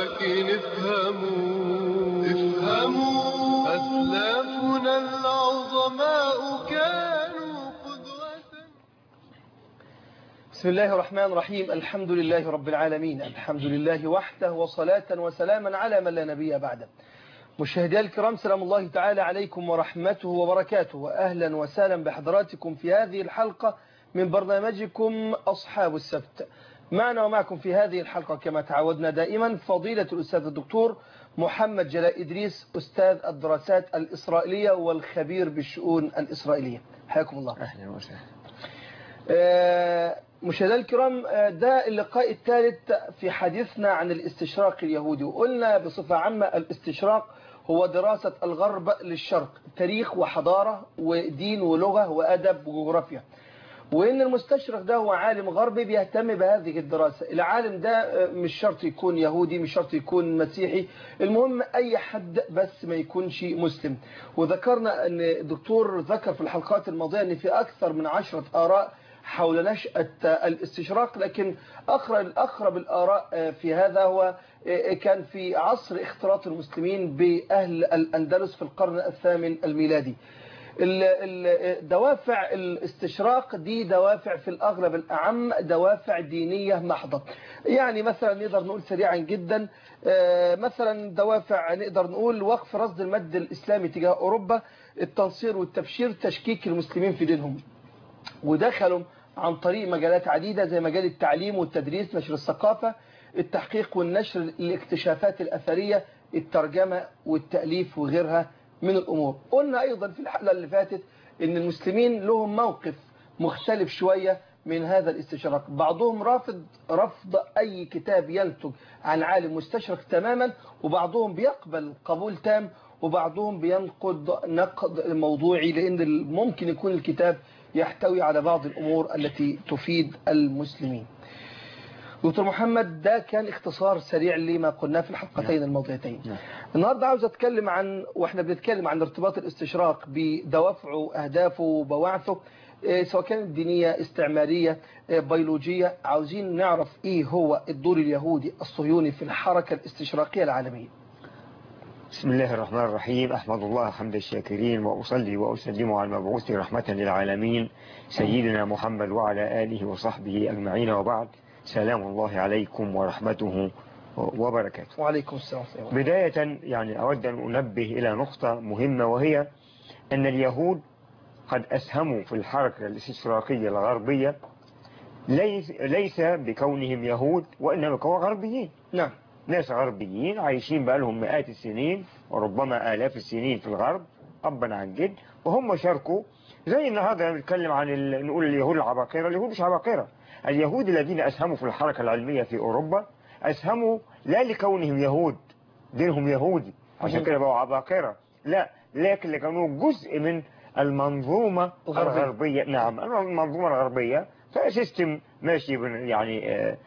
لكن افهموا افهموا أسلافنا العظماء كانوا قدوة بسم الله الرحمن الرحيم الحمد لله رب العالمين الحمد لله وحده وصلاة وسلاما على من لا نبي بعده مشاهدي الكرام سلام الله تعالى عليكم ورحمته وبركاته وأهلا وسهلا بحضراتكم في هذه الحلقة من برنامجكم أصحاب السبت معنا ومعكم في هذه الحلقة كما تعودنا دائما فضيلة الأستاذ الدكتور محمد جلاء إدريس أستاذ الدراسات الإسرائيلية والخبير بالشؤون الإسرائيلية حياكم الله أهلا وسهلا آه، مشاهدينا الكرام آه، ده اللقاء الثالث في حديثنا عن الاستشراق اليهودي وقلنا بصفة عامة الاستشراق هو دراسة الغرب للشرق تاريخ وحضارة ودين ولغة وأدب وجغرافيا وإن المستشرق ده هو عالم غربي بيهتم بهذه الدراسة العالم ده آه، مش شرط يكون يهودي مش شرط يكون مسيحي المهم أي حد بس ما يكونش مسلم وذكرنا أن الدكتور ذكر في الحلقات الماضية أن في أكثر من عشرة آراء حول نشأة الاستشراق لكن أقرب أقرب الآراء في هذا هو كان في عصر اختلاط المسلمين بأهل الأندلس في القرن الثامن الميلادي ال- ال- دوافع الاستشراق دي دوافع في الأغلب الأعم دوافع دينية محضة يعني مثلا نقدر نقول سريعا جدا آه، مثلا دوافع نقدر نقول وقف رصد المد الإسلامي تجاه أوروبا التنصير والتبشير تشكيك المسلمين في دينهم ودخلوا عن طريق مجالات عديدة زي مجال التعليم والتدريس نشر الثقافة التحقيق والنشر الاكتشافات الأثرية الترجمة والتأليف وغيرها من الأمور قلنا أيضا في الحلقة اللي فاتت أن المسلمين لهم موقف مختلف شوية من هذا الاستشراق بعضهم رافض رفض أي كتاب ينتج عن عالم مستشرق تماما وبعضهم بيقبل قبول تام وبعضهم بينقد نقد موضوعي لأن ممكن يكون الكتاب يحتوي على بعض الأمور التي تفيد المسلمين دكتور محمد ده كان اختصار سريع لما قلناه في الحلقتين الماضيتين نعم. النهارده عاوز اتكلم عن واحنا بنتكلم عن ارتباط الاستشراق بدوافعه اهدافه وبواعثه إيه، سواء كانت دينية استعمارية إيه، بيولوجية عاوزين نعرف ايه هو الدور اليهودي الصهيوني في الحركة الاستشراقية العالمية بسم الله الرحمن الرحيم أحمد الله حمد الشاكرين وأصلي وأسلم على المبعوث رحمة للعالمين سيدنا محمد وعلى آله وصحبه أجمعين وبعد سلام الله عليكم ورحمته وبركاته وعليكم السلام ورحمة الله. بداية يعني أود أن أنبه إلى نقطة مهمة وهي أن اليهود قد أسهموا في الحركة الاستشراقية الغربية ليس, ليس بكونهم يهود وإنما بكونهم غربيين نعم ناس غربيين عايشين بقالهم مئات السنين وربما آلاف السنين في الغرب أبا عن جد وهم شاركوا زي النهارده نتكلم عن ال... نقول اليهود العباقرة اليهود مش عباقرة اليهود الذين أسهموا في الحركة العلمية في أوروبا أسهموا لا لكونهم يهود دينهم يهودي عشان كده بقوا عباقرة لا لكن لكانوا جزء من المنظومة الغربية. الغربية نعم المنظومة الغربية فسيستم ماشي بن- يعني آه،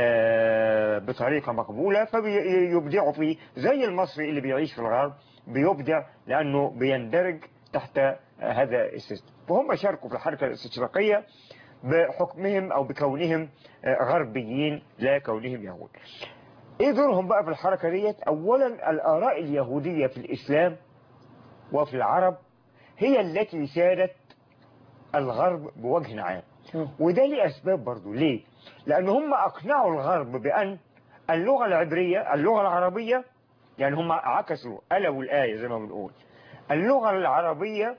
آه، بطريقة مقبولة فبيبدعوا فيه زي المصري اللي بيعيش في الغرب بيبدع لأنه بيندرج تحت آه، هذا السيستم فهم شاركوا في الحركة الاستشراقية بحكمهم أو بكونهم آه، غربيين لا كونهم يهود ايه دورهم بقى في الحركة ديت اولا الاراء اليهودية في الاسلام وفي العرب هي التي سادت الغرب بوجه عام وده ليه اسباب برضو ليه لان هم اقنعوا الغرب بان اللغة العبرية اللغة العربية يعني هم عكسوا قلبوا الآية زي ما بنقول اللغة العربية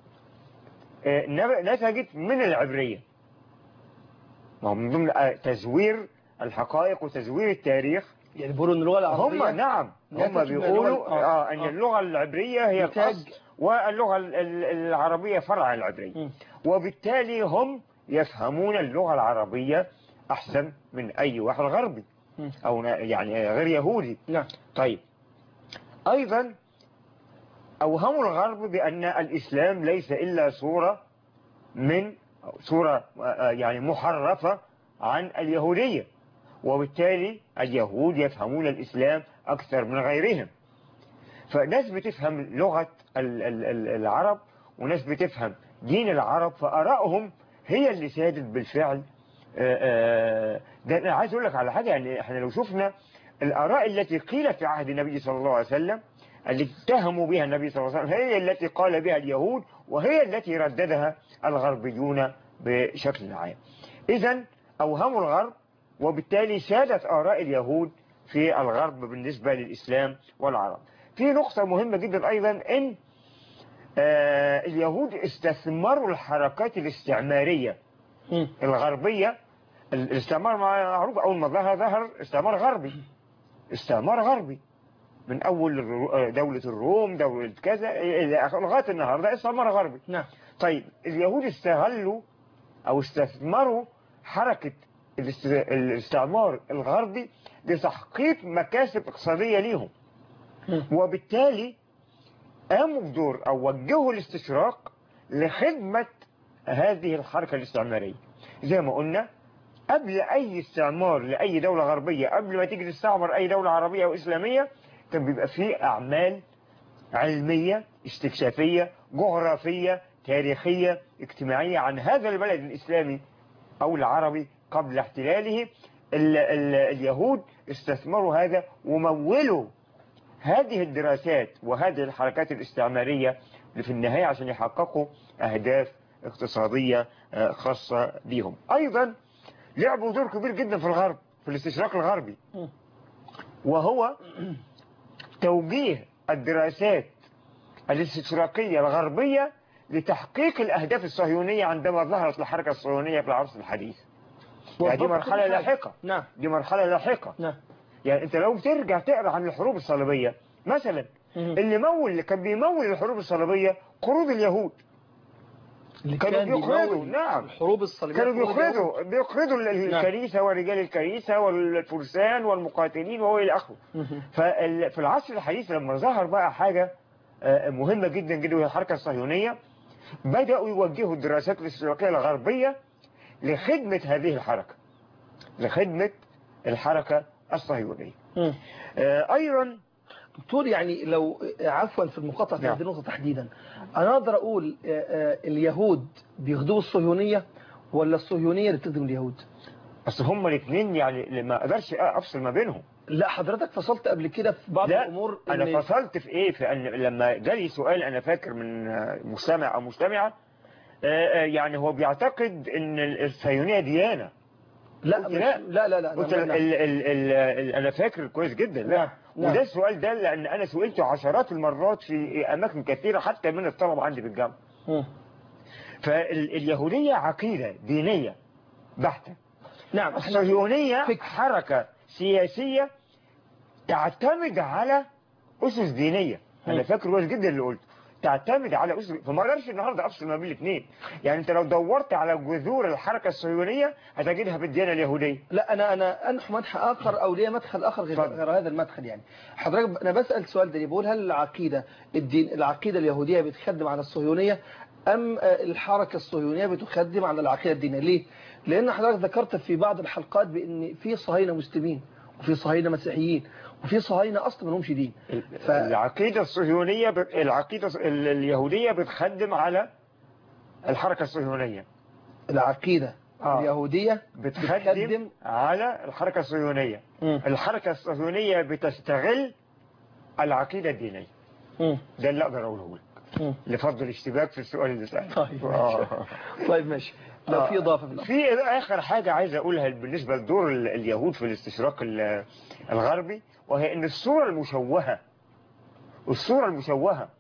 آه، نب- نتجت من العبرية ما هو من ضمن آه، تزوير الحقائق وتزوير التاريخ يعني بيقولوا ان اللغة العربية هم نعم هم ناتج من بيقولوا اللغة- آه ان آه. اللغة العبرية هي نتاج. الأصل واللغة ال- ال- العربية فرع العبرية مم. وبالتالي هم يفهمون اللغة العربية أحسن من أي واحد غربي مم. أو ن- يعني غير يهودي نعم طيب أيضا أوهموا الغرب بأن الإسلام ليس إلا صورة من صورة آه، يعني محرفة عن اليهودية وبالتالي اليهود يفهمون الإسلام أكثر من غيرهم فناس بتفهم لغة ال- ال- ال- العرب وناس بتفهم دين العرب فآرائهم هي اللي سادت بالفعل آه، آه، ده أنا عايز أقول لك على حاجة يعني إحنا لو شفنا الآراء التي قيلت في عهد النبي صلى الله عليه وسلم التي اتهموا بها النبي صلى الله عليه وسلم هي التي قال بها اليهود وهي التي رددها الغربيون بشكل عام إذا أوهموا الغرب وبالتالي سادت آراء اليهود في الغرب بالنسبة للإسلام والعرب في نقطة مهمة جدا أيضا أن آه، اليهود استثمروا الحركات الاستعمارية مم. الغربية الاستعمار معروف أول ما ظهر ظهر استعمار غربي استعمار غربي من أول الرو- دولة الروم دولة كذا إلى آخره- لغاية النهاردة استعمار غربي نعم طيب اليهود استغلوا أو استثمروا حركة الاست- الاستعمار الغربي لتحقيق مكاسب اقتصادية ليهم مم. وبالتالي قاموا بدور أو وجهوا الاستشراق لخدمة هذه الحركة الاستعمارية زي ما قلنا قبل أي استعمار لأي دولة غربية قبل ما تيجي تستعمر أي دولة عربية أو إسلامية كان بيبقى فيه أعمال علمية استكشافية جغرافية تاريخية اجتماعية عن هذا البلد الإسلامي أو العربي قبل احتلاله ال ال اليهود استثمروا هذا ومولوا هذه الدراسات وهذه الحركات الاستعمارية اللي في النهاية عشان يحققوا أهداف اقتصادية آه، خاصة بهم أيضا لعبوا دور كبير جدا في الغرب في الاستشراق الغربي مم. وهو توجيه الدراسات الاستشراقية الغربية لتحقيق الأهداف الصهيونية عندما ظهرت الحركة الصهيونية في العصر الحديث يعني دي وضبط مرحلة كل حاجة. لاحقة نعم دي مرحلة لاحقة نعم يعني انت لو بترجع تقرا عن الحروب الصليبية مثلا مم. اللي مول اللي كان بيمول الحروب الصليبية قروض اليهود اللي كانوا كان بيقرضوا، بيمول نعم. الحروب الصليبية كانوا قروض اليهود. بيقرضوا بيقرضوا ال- نعم. الكنيسة ورجال الكنيسة والفرسان والمقاتلين وهو إلى آخره مم. ففي العصر الحديث لما ظهر بقى حاجة آه، مهمة جدا جدا وهي الحركة الصهيونية بدأوا يوجهوا الدراسات الاستشراقية الغربية لخدمة هذه الحركة لخدمة الحركة الصهيونية مم. آه، أيضا دكتور يعني لو عفوا في المقاطعة في نعم. هذه النقطة تحديدا أنا أقدر أقول آه، آه، اليهود بيخدموا الصهيونية ولا الصهيونية اللي بتخدم اليهود أصل هما الاثنين يعني ما أقدرش أفصل ما بينهم لا حضرتك فصلت قبل كده في بعض لا الأمور أنا فصلت في إيه في أن لما جالي سؤال أنا فاكر من آه، مستمع أو مستمعة آه، آه، يعني هو بيعتقد أن الصهيونية ديانة لا قلت مش لا. لا لا لا قلت لا ال لا. ال ال ال ال أنا فاكر كويس جدا لا نعم، نعم. وده السؤال ده لأن أنا سئلته عشرات المرات في أماكن كثيرة حتى من الطلبة عندي في الجامعة مم. فاليهودية عقيدة دينية بحتة نعم احنا الصهيونية فكر. حركة سياسية تعتمد على أسس دينية مم. أنا فاكر كويس جدا اللي قلته تعتمد على أسس فما اقدرش النهارده أفصل ما بين الاثنين يعني أنت لو دورت على جذور الحركة الصهيونية هتجدها في الديانة اليهودية لا انا انا انح مدح اخر او ليه مدخل اخر غير, اتفضل. غير هذا المدخل يعني حضرتك انا بسال السؤال ده ليه بقول هل العقيده الدين العقيده اليهوديه بتخدم على الصهيونيه ام آه، الحركه الصهيونيه بتخدم على العقيده الدينيه ليه لان حضرتك ذكرت في بعض الحلقات بان في صهاينه مسلمين وفي صهاينه مسيحيين وفي صهاينه اصلا ما لهمش دين ف... العقيدة الصهيونية ب... العقيدة ال- اليهودية بتخدم على الحركة الصهيونية العقيده آه. اليهوديه بتخدم على الحركة الصهيونية مم. الحركة الصهيونية بتستغل العقيدة الدينية مم. ده اللي اقدر اقوله لك مم. لفضل الاشتباك في السؤال اللي سأله طيب آه. ماشي طيب ماشي لو آه. في اضافه في الأمر. في اخر حاجة عايز اقولها بالنسبة لدور ال- اليهود في الاستشراق ال- الغربي وهي ان الصورة المشوهة الصورة المشوهة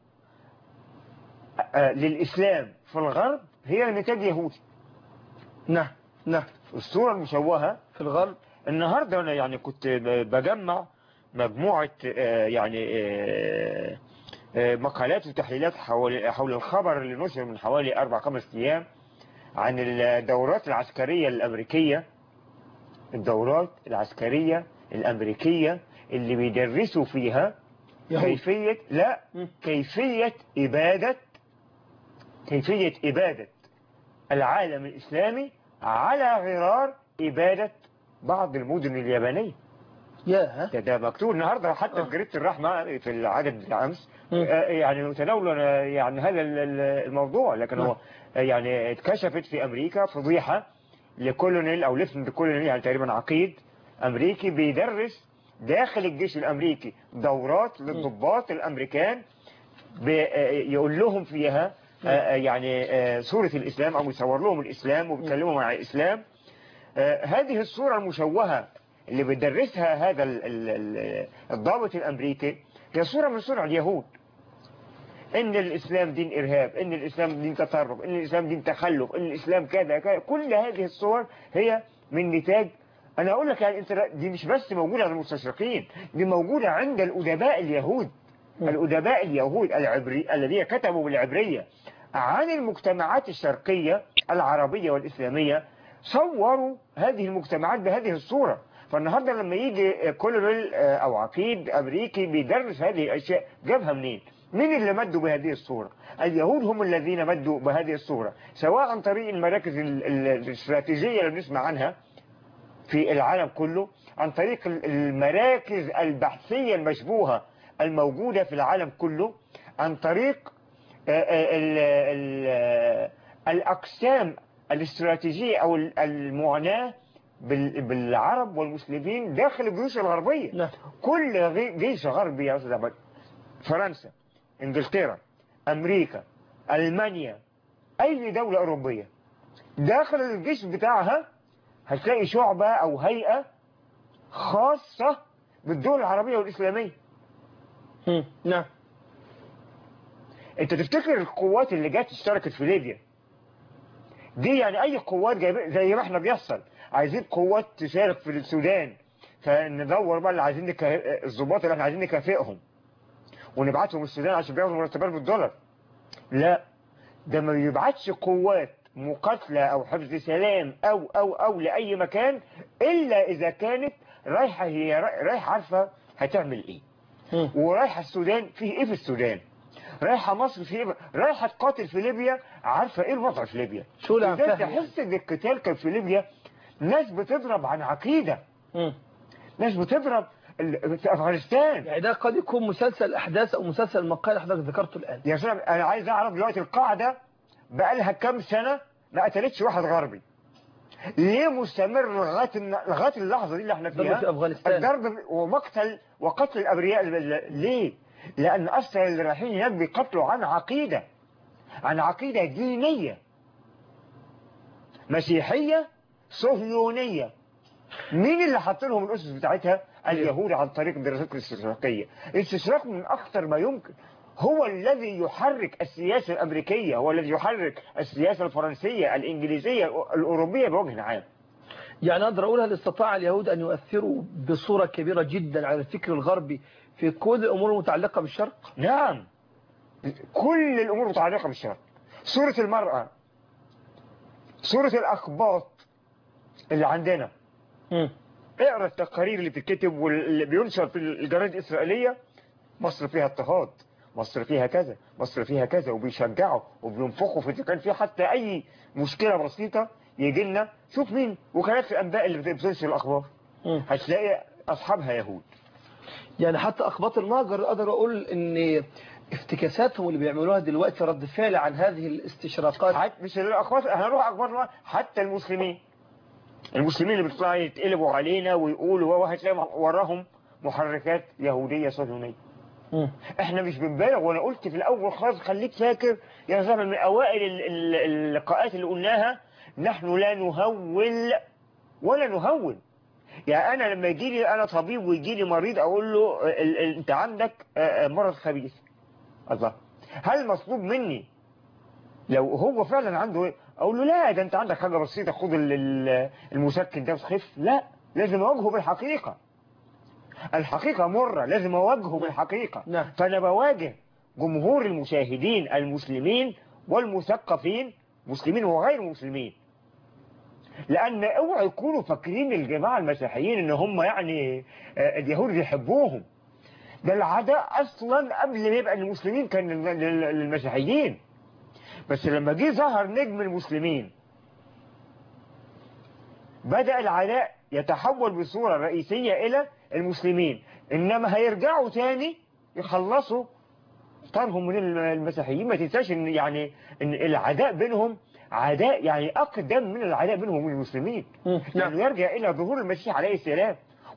آه، للاسلام في الغرب هي نتاج يهودي نعم نعم الصورة المشوهة في الغرب النهاردة أنا يعني كنت ب- بجمع مجموعة آه، يعني آه، آه، مقالات وتحليلات حول حول الخبر اللي نشر من حوالي أربع خمس أيام عن الدورات العسكرية الأمريكية الدورات العسكرية الأمريكية اللي بيدرسوا فيها يهود كيفية لا مم. كيفية إبادة كيفية إبادة العالم الإسلامي على غرار إبادة بعض المدن اليابانية يا ده, ده مكتوب النهاردة حتى آه. في جريدة الرحمة في العدد بتاع أمس مم. آه، يعني تناولوا آه، يعني هذا ال- ال- الموضوع لكن نعم. هو آه، يعني اتكشفت في أمريكا فضيحة لكولونيل أو ليفنت كولونيل يعني تقريبا عقيد أمريكي بيدرس داخل الجيش الأمريكي دورات للضباط الأمريكان ب- آه، يقول لهم فيها آه، آه، يعني آه، سورة الإسلام أو يصور لهم الإسلام وبيتكلموا عن الإسلام آه، هذه الصورة المشوهة اللي بيدرسها هذا ال- ال- ال- الضابط الأمريكي هي صورة من صنع اليهود ان الاسلام دين ارهاب ان الاسلام دين تطرف ان الاسلام دين تخلف ان الاسلام كذا كذا كل هذه الصور هي من نتاج انا اقول لك يعني انت دي مش بس موجوده عند المستشرقين دي موجوده عند الادباء اليهود الادباء اليهود العبري الذين كتبوا بالعبريه عن المجتمعات الشرقيه العربيه والاسلاميه صوروا هذه المجتمعات بهذه الصوره فالنهارده لما يجي كولريل او عقيد امريكي بيدرس هذه الاشياء جابها منين؟ مين اللي مدوا بهذه الصورة اليهود هم الذين مدوا بهذه الصورة سواء عن طريق المراكز ال- ال- الاستراتيجية اللي بنسمع عنها في العالم كله عن طريق ال- المراكز البحثية المشبوهة الموجودة في العالم كله عن طريق آه، آه، ال- ال- الأقسام الاستراتيجية أو ال- المعاناة بال- بالعرب والمسلمين داخل الجيوش الغربية نعم كل غي- جيش غربي يا أستاذ عبد فرنسا انجلترا امريكا المانيا اي دولة اوروبية داخل الجيش بتاعها هتلاقي شعبة او هيئة خاصة بالدول العربية والاسلامية مم. نعم انت تفتكر القوات اللي جت اشتركت في ليبيا دي يعني اي قوات جايبين زي ما احنا بيحصل عايزين قوات تشارك في السودان فندور بقى اللي عايزين نكا... الضباط اللي احنا عايزين نكافئهم ونبعتهم السودان عشان بياخدوا مرتبات بالدولار لا ده ما بيبعتش قوات مقاتلة او حفظ سلام او او او لاي مكان الا اذا كانت رايحة هي رايحة عارفة هتعمل ايه مم. ورايحة السودان فيه ايه في السودان رايحة مصر فيه ايه رايحة تقاتل في ليبيا عارفة ايه الوضع في ليبيا شو اللي عم إذا فاهم تحس ان القتال كان في ليبيا ناس بتضرب عن عقيدة مم. ناس بتضرب ال- في افغانستان يعني ده قد يكون مسلسل احداث او مسلسل مقال حضرتك ذكرته الان يا سلام انا عايز اعرف دلوقتي القاعدة بقالها كام سنة ما قتلتش واحد غربي ليه مستمر لغايه الن- لغايه اللحظه دي اللي احنا ضرب فيها في افغانستان الضرب ومقتل وقتل الابرياء ليه؟ لان اصلا اللي رايحين هناك بيقتلوا عن عقيده عن عقيده دينيه مسيحيه صهيونيه مين اللي حط لهم الاسس بتاعتها؟ اليهود عن طريق الدراسات الاستشراقيه الاستشراق من اخطر ما يمكن هو الذي يحرك السياسه الامريكيه هو الذي يحرك السياسه الفرنسيه الانجليزيه الاوروبيه بوجه عام يعني اقدر اقول هل استطاع اليهود ان يؤثروا بصوره كبيره جدا على الفكر الغربي في كل الامور المتعلقه بالشرق نعم كل الأمور متعلقة بالشرع سورة المرأة سورة الأخباط اللي عندنا مم. اقرا التقارير اللي بتتكتب واللي بينشر في الجرايد الإسرائيلية مصر فيها اضطهاد مصر فيها كذا مصر فيها كذا وبيشجعوا وبينفخوا في إذا كان في حتى أي مشكلة بسيطة يجي لنا شوف مين وكالات الأنباء اللي بتنشر الأخبار مم. هتلاقي أصحابها يهود يعني حتى اخباط المهجر اقدر اقول ان افتكاساتهم اللي بيعملوها دلوقتي رد فعل عن هذه الاستشراقات حتى مش الاخبار هنروح اخبار حتى المسلمين المسلمين اللي بيطلعوا يتقلبوا علينا ويقولوا وهتلاقي وراهم محركات يهودية صهيونية مم. احنا مش بنبالغ وانا قلت في الاول خالص خليك فاكر يا زلمه من اوائل ال- ال- اللقاءات اللي قلناها نحن لا نهول ولا نهون يعني انا لما يجي لي انا طبيب ويجي لي مريض اقول له ال- ال- انت عندك آه، آه، مرض خبيث الله هل مطلوب مني لو هو فعلا عنده ايه اقول له لا ده انت عندك حاجه بسيطه خد ال- ال- المسكن ده وتخف لا لازم اواجهه بالحقيقه الحقيقه مره لازم اواجهه بالحقيقه نعم. فانا بواجه جمهور المشاهدين المسلمين والمثقفين مسلمين وغير مسلمين لان اوعوا يكونوا فاكرين الجماعه المسيحيين ان هم يعني آه، اليهود بيحبوهم ده العداء اصلا قبل ما يبقى المسلمين كان لل- لل- للمسيحيين بس لما جه ظهر نجم المسلمين بدأ العداء يتحول بصورة رئيسية إلى المسلمين إنما هيرجعوا تاني يخلصوا طارهم من الم- المسيحيين ما تنساش إن يعني إن العداء بينهم عداء يعني أقدم من العداء بينهم وبين المسلمين مم. يعني يرجع إلى ظهور المسيح عليه السلام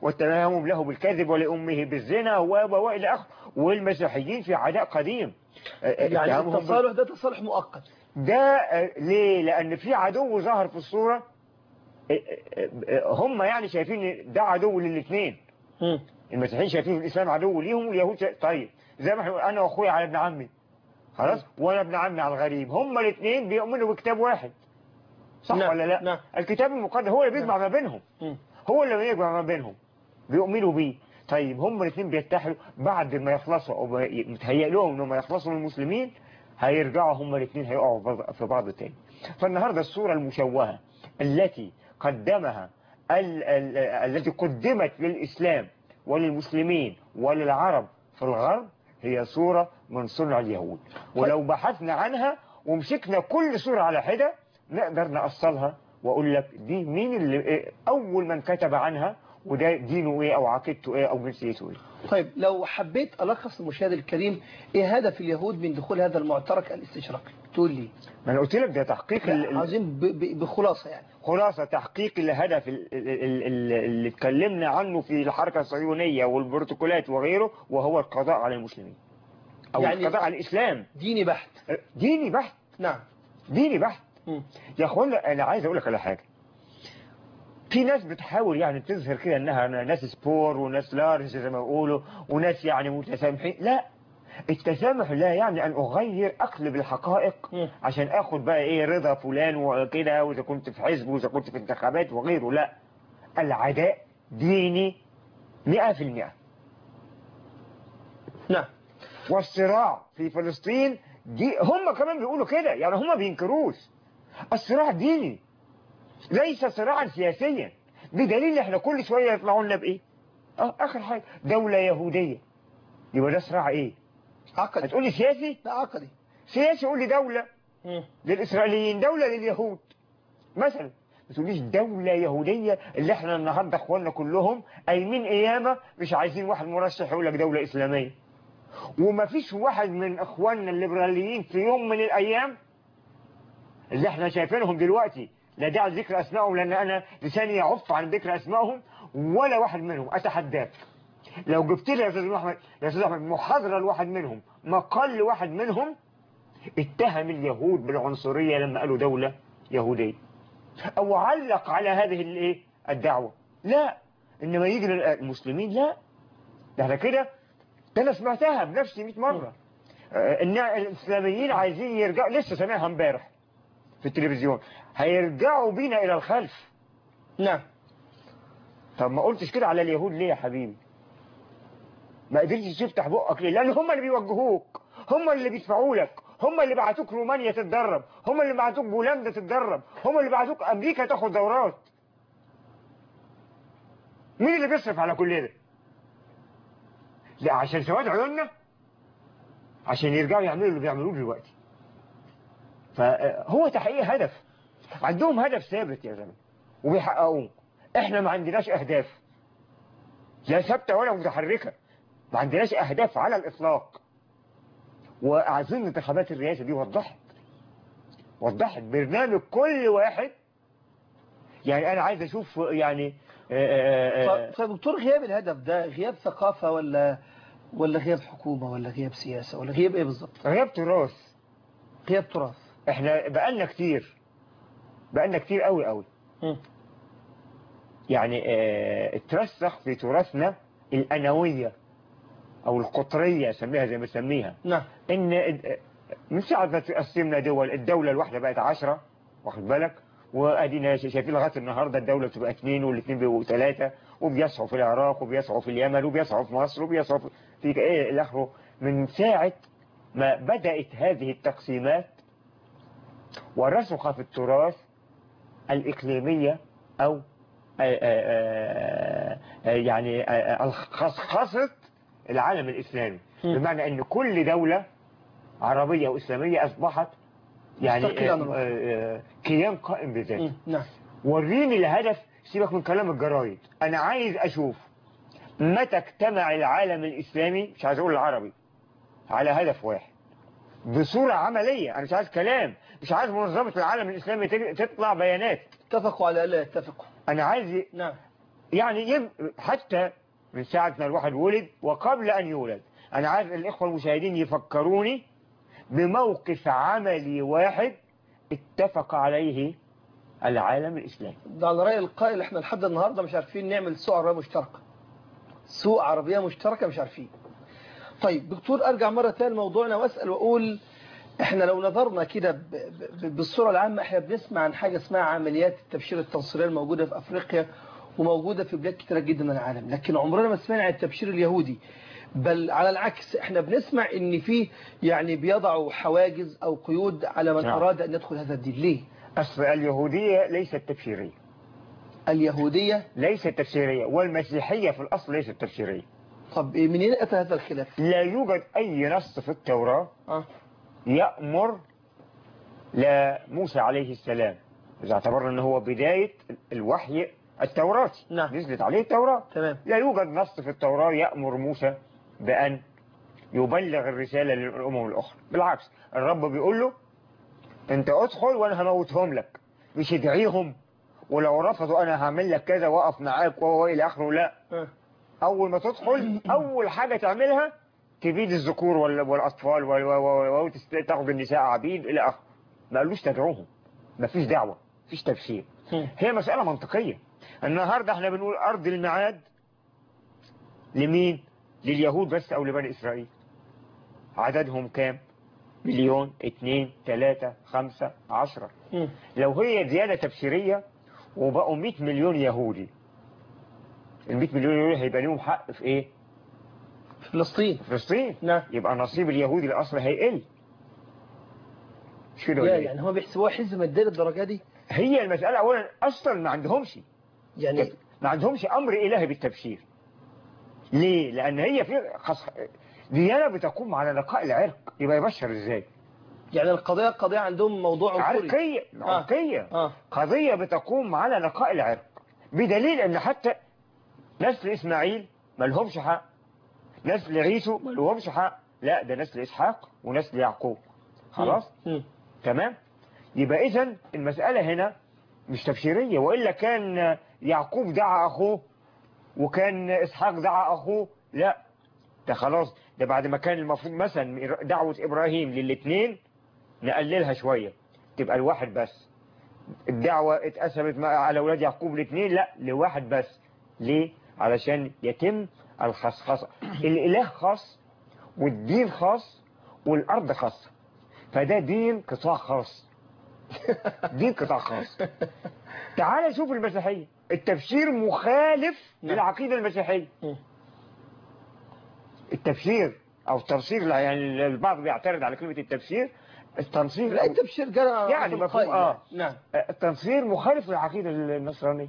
واتهامهم له بالكذب ولأمه بالزنا و و وإلى آخره والمسيحيين في عداء قديم يعني اتهامهم بال- التصالح ده تصالح مؤقت ده آه، ليه لأن في عدو ظهر في الصورة آه، آه، آه، هم يعني شايفين ده عدو للاثنين مم. المسيحيين شايفين الإسلام عدو ليهم واليهود شا... طيب زي ما احنا أنا وأخويا على ابن عمي خلاص وأنا ابن عمي على الغريب هم الاثنين بيؤمنوا بكتاب واحد صح نعم، ولا لا نعم. الكتاب المقدس هو اللي بيجمع ما بينهم مم. هو اللي بيجمع ما بينهم بيؤمنوا بيه طيب هم الاثنين بيتحدوا بعد ما يخلصوا او ما ي- متهيأ لهم انهم يخلصوا من المسلمين هيرجعوا هم الاثنين هيقعوا في بعض- في بعض تاني فالنهارده الصورة المشوهة التي قدمها ال ال التي قدمت للإسلام وللمسلمين وللعرب في الغرب هي صورة من صنع اليهود ولو بحثنا عنها ومسكنا كل صورة على حدة نقدر نأصلها وأقول لك دي مين اللي إيه أول من كتب عنها وده دينه إيه أو عقيدته إيه أو جنسيته إيه طيب لو حبيت ألخص المشاهد الكريم إيه هدف اليهود من دخول هذا المعترك الاستشراقي تقول لي ما أنا قلت لك ده تحقيق ال- ال- عايزين ب- ب- بخلاصة يعني خلاصة تحقيق الهدف ال- ال- ال- ال- اللي اتكلمنا عنه في الحركة الصهيونية والبروتوكولات وغيره وهو القضاء على المسلمين أو يعني- القضاء على الإسلام ديني بحت ديني بحت نعم ديني بحت مم. يا اخوانا انا عايز اقول لك على حاجه في ناس بتحاول يعني تظهر كده انها ناس سبور وناس لارج زي ما بيقولوا وناس يعني متسامحين لا التسامح لا يعني ان اغير اقلب الحقائق مم. عشان اخد بقى ايه رضا فلان وكده واذا كنت في حزب واذا كنت في انتخابات وغيره لا العداء ديني 100% نعم والصراع في فلسطين دي هم كمان بيقولوا كده يعني هم بينكروش الصراع ديني ليس صراعا سياسيا بدليل احنا كل شوية يطلعوا لنا بايه اه اخر حاجة دولة يهودية يبقى ده صراع ايه عقدي هتقولي سياسي لا عقدي سياسي قول لي دولة مم. للإسرائيليين دولة لليهود مثلا ما تقوليش دولة يهودية اللي احنا النهاردة اخواننا كلهم قايمين قيامة مش عايزين واحد مرشح يقول لك دولة إسلامية وما فيش واحد من اخواننا الليبراليين في يوم من الأيام اللي احنا شايفينهم دلوقتي لا داعي لذكر أسمائهم لأن أنا لساني يعف عن ذكر أسمائهم ولا واحد منهم أتحداك لو جبت لي يا أستاذ أحمد يا أستاذ أحمد محاضرة لواحد منهم مقال لواحد منهم اتهم اليهود بالعنصرية لما قالوا دولة يهودية أو علق على هذه الايه الدعوة لا إنما يجي للمسلمين لا ده احنا كده ده أنا سمعتها بنفسي 100 مرة آه، إن الإسلاميين عايزين يرجعوا لسه سامعها امبارح في التلفزيون هيرجعوا بينا إلى الخلف نعم طب ما قلتش كده على اليهود ليه يا حبيبي ما قدرتش تفتح بقك ليه لان هم اللي بيوجهوك هم اللي بيدفعوا لك هم اللي بعتوك رومانيا تتدرب هم اللي بعتوك بولندا تتدرب هم اللي بعتوك امريكا تاخد دورات مين اللي بيصرف على كل ده لا عشان سواد عيوننا عشان يرجعوا يعملوا اللي بيعملوه دلوقتي فهو تحقيق هدف عندهم هدف ثابت يا زلمه وبيحققوه احنا ما عندناش اهداف لا ثابته ولا متحركه ما عندناش اهداف على الاطلاق وعايزين انتخابات الرئاسه دي وضحت وضحت برنامج كل واحد يعني انا عايز اشوف يعني آه، آه، ف- فدكتور غياب الهدف ده غياب ثقافة ولا ولا غياب حكومة ولا غياب سياسة ولا غياب ايه بالظبط غياب تراث غياب تراث احنا بقالنا كتير بقالنا كتير قوي قوي مم. يعني اه اترسخ في تراثنا الأنوية أو القطرية سميها زي ما سميها نعم إن اه، من ساعة ما تقسمنا دول الدولة الواحدة بقت عشرة واخد بالك وأدينا شايفين لغاية النهاردة الدولة بتبقى اثنين والاثنين بيبقوا ثلاثة وبيسعوا في العراق وبيسعوا في اليمن وبيسعوا في مصر وبيسعوا في, في إيه الآخره من ساعة ما بدأت هذه التقسيمات ورسخ في التراث الإقليمية أو آه، آه، آه، آه، يعني آه، آه، خصخصة العالم الإسلامي مم. بمعنى أن كل دولة عربية وإسلامية أصبحت يعني مستقلة عن آه، الأخرى. آه، آه، كيان قائم بذاته مم. نعم وريني الهدف سيبك من كلام الجرايد أنا عايز أشوف متى اجتمع العالم الإسلامي مش عايز أقول العربي على هدف واحد بصورة عملية أنا مش عايز كلام مش عايز منظمة العالم الإسلامي تج- تطلع بيانات اتفقوا على لا يتفقوا أنا عايز ي- نعم يعني يم حتى من ساعة ما الواحد ولد وقبل أن يولد أنا عارف الإخوة المشاهدين يفكروني بموقف عملي واحد اتفق عليه العالم الإسلامي ده على رأي القائل احنا لحد النهاردة مش عارفين نعمل سوق عربية مشتركة سوق عربية مشتركة مش عارفين طيب دكتور ارجع مرة تاني لموضوعنا واسأل واقول احنا لو نظرنا كده ب- ب- بالصورة العامة احنا بنسمع عن حاجة اسمها عمليات التبشير التنصيرية الموجودة في افريقيا وموجودة في بلاد كتيرة جدا من العالم لكن عمرنا ما سمعنا عن التبشير اليهودي بل على العكس احنا بنسمع ان في يعني بيضعوا حواجز او قيود على من نعم. اراد ان يدخل هذا الدين ليه أصل اليهودية ليست تبشيرية اليهودية ليست تبشيرية والمسيحية في الأصل ليست تبشيرية طب منين اتى هذا الخلاف لا يوجد أي نص في التوراة اه يأمر لموسى عليه السلام إذا اعتبرنا أنه هو بداية الوحي التوراتي نعم. نزلت عليه التوراة تمام لا يوجد نص في التوراة يأمر موسى بأن يبلغ الرسالة للأمم الأخرى بالعكس الرب بيقول له أنت أدخل وأنا هموتهم لك مش ادعيهم ولو رفضوا أنا هعمل لك كذا وأقف معاك وهو إلى آخره لا آه. أول ما تدخل أول حاجة تعملها تبيد الذكور وال- والأطفال وال- و- و- وتاخد النساء عبيد إلى آخره ما قالوش تدعوهم ما فيش دعوة فيش تبشير مم. هي مسألة منطقية النهاردة احنا بنقول أرض الميعاد لمين لليهود بس أو لبني إسرائيل عددهم كام مليون اتنين تلاتة خمسة عشرة مم. لو هي زيادة تبشيرية وبقوا 100 مليون يهودي ال 100 مليون يهودي هيبقى لهم حق في ايه فلسطين في فلسطين نعم يبقى نصيب اليهودي الاصل هيقل مش كده ولا يا إيه؟ يعني هو بيحسبوها حزب مادية للدرجة دي هي المسألة أولا أصلا ما عندهمش يعني ما عندهمش أمر إلهي بالتبشير ليه؟ لأن هي في خص... ديانة بتقوم على نقاء العرق يبقى يبشر إزاي؟ يعني القضية قضية عندهم موضوع عنصري عرقية آه. عرقية اه قضية بتقوم على نقاء العرق بدليل أن حتى نسل إسماعيل ما لهمش حق نسل عيسو ما لهمش حق لا ده نسل إسحاق ونسل يعقوب خلاص مم. تمام يبقى إذا المسألة هنا مش تبشيرية وإلا كان يعقوب دعا أخوه وكان إسحاق دعا أخوه لا ده خلاص ده بعد ما كان المفروض مثلا دعوة إبراهيم للاثنين نقللها شوية تبقى الواحد بس الدعوة اتقسمت مع- على أولاد يعقوب الاثنين لا لواحد بس ليه؟ علشان يتم الخصخصة الإله خاص والدين خاص والأرض خاصة فده دين قطاع خاص دين قطاع خاص تعال شوف المسيحية التبشير مخالف نعم. للعقيدة المسيحية مم. التبشير أو التنصير يعني البعض بيعترض على كلمة التبشير التنصير لا أو التبشير جرى يعني مفهوم آه. نعم التنصير مخالف للعقيدة النصرانية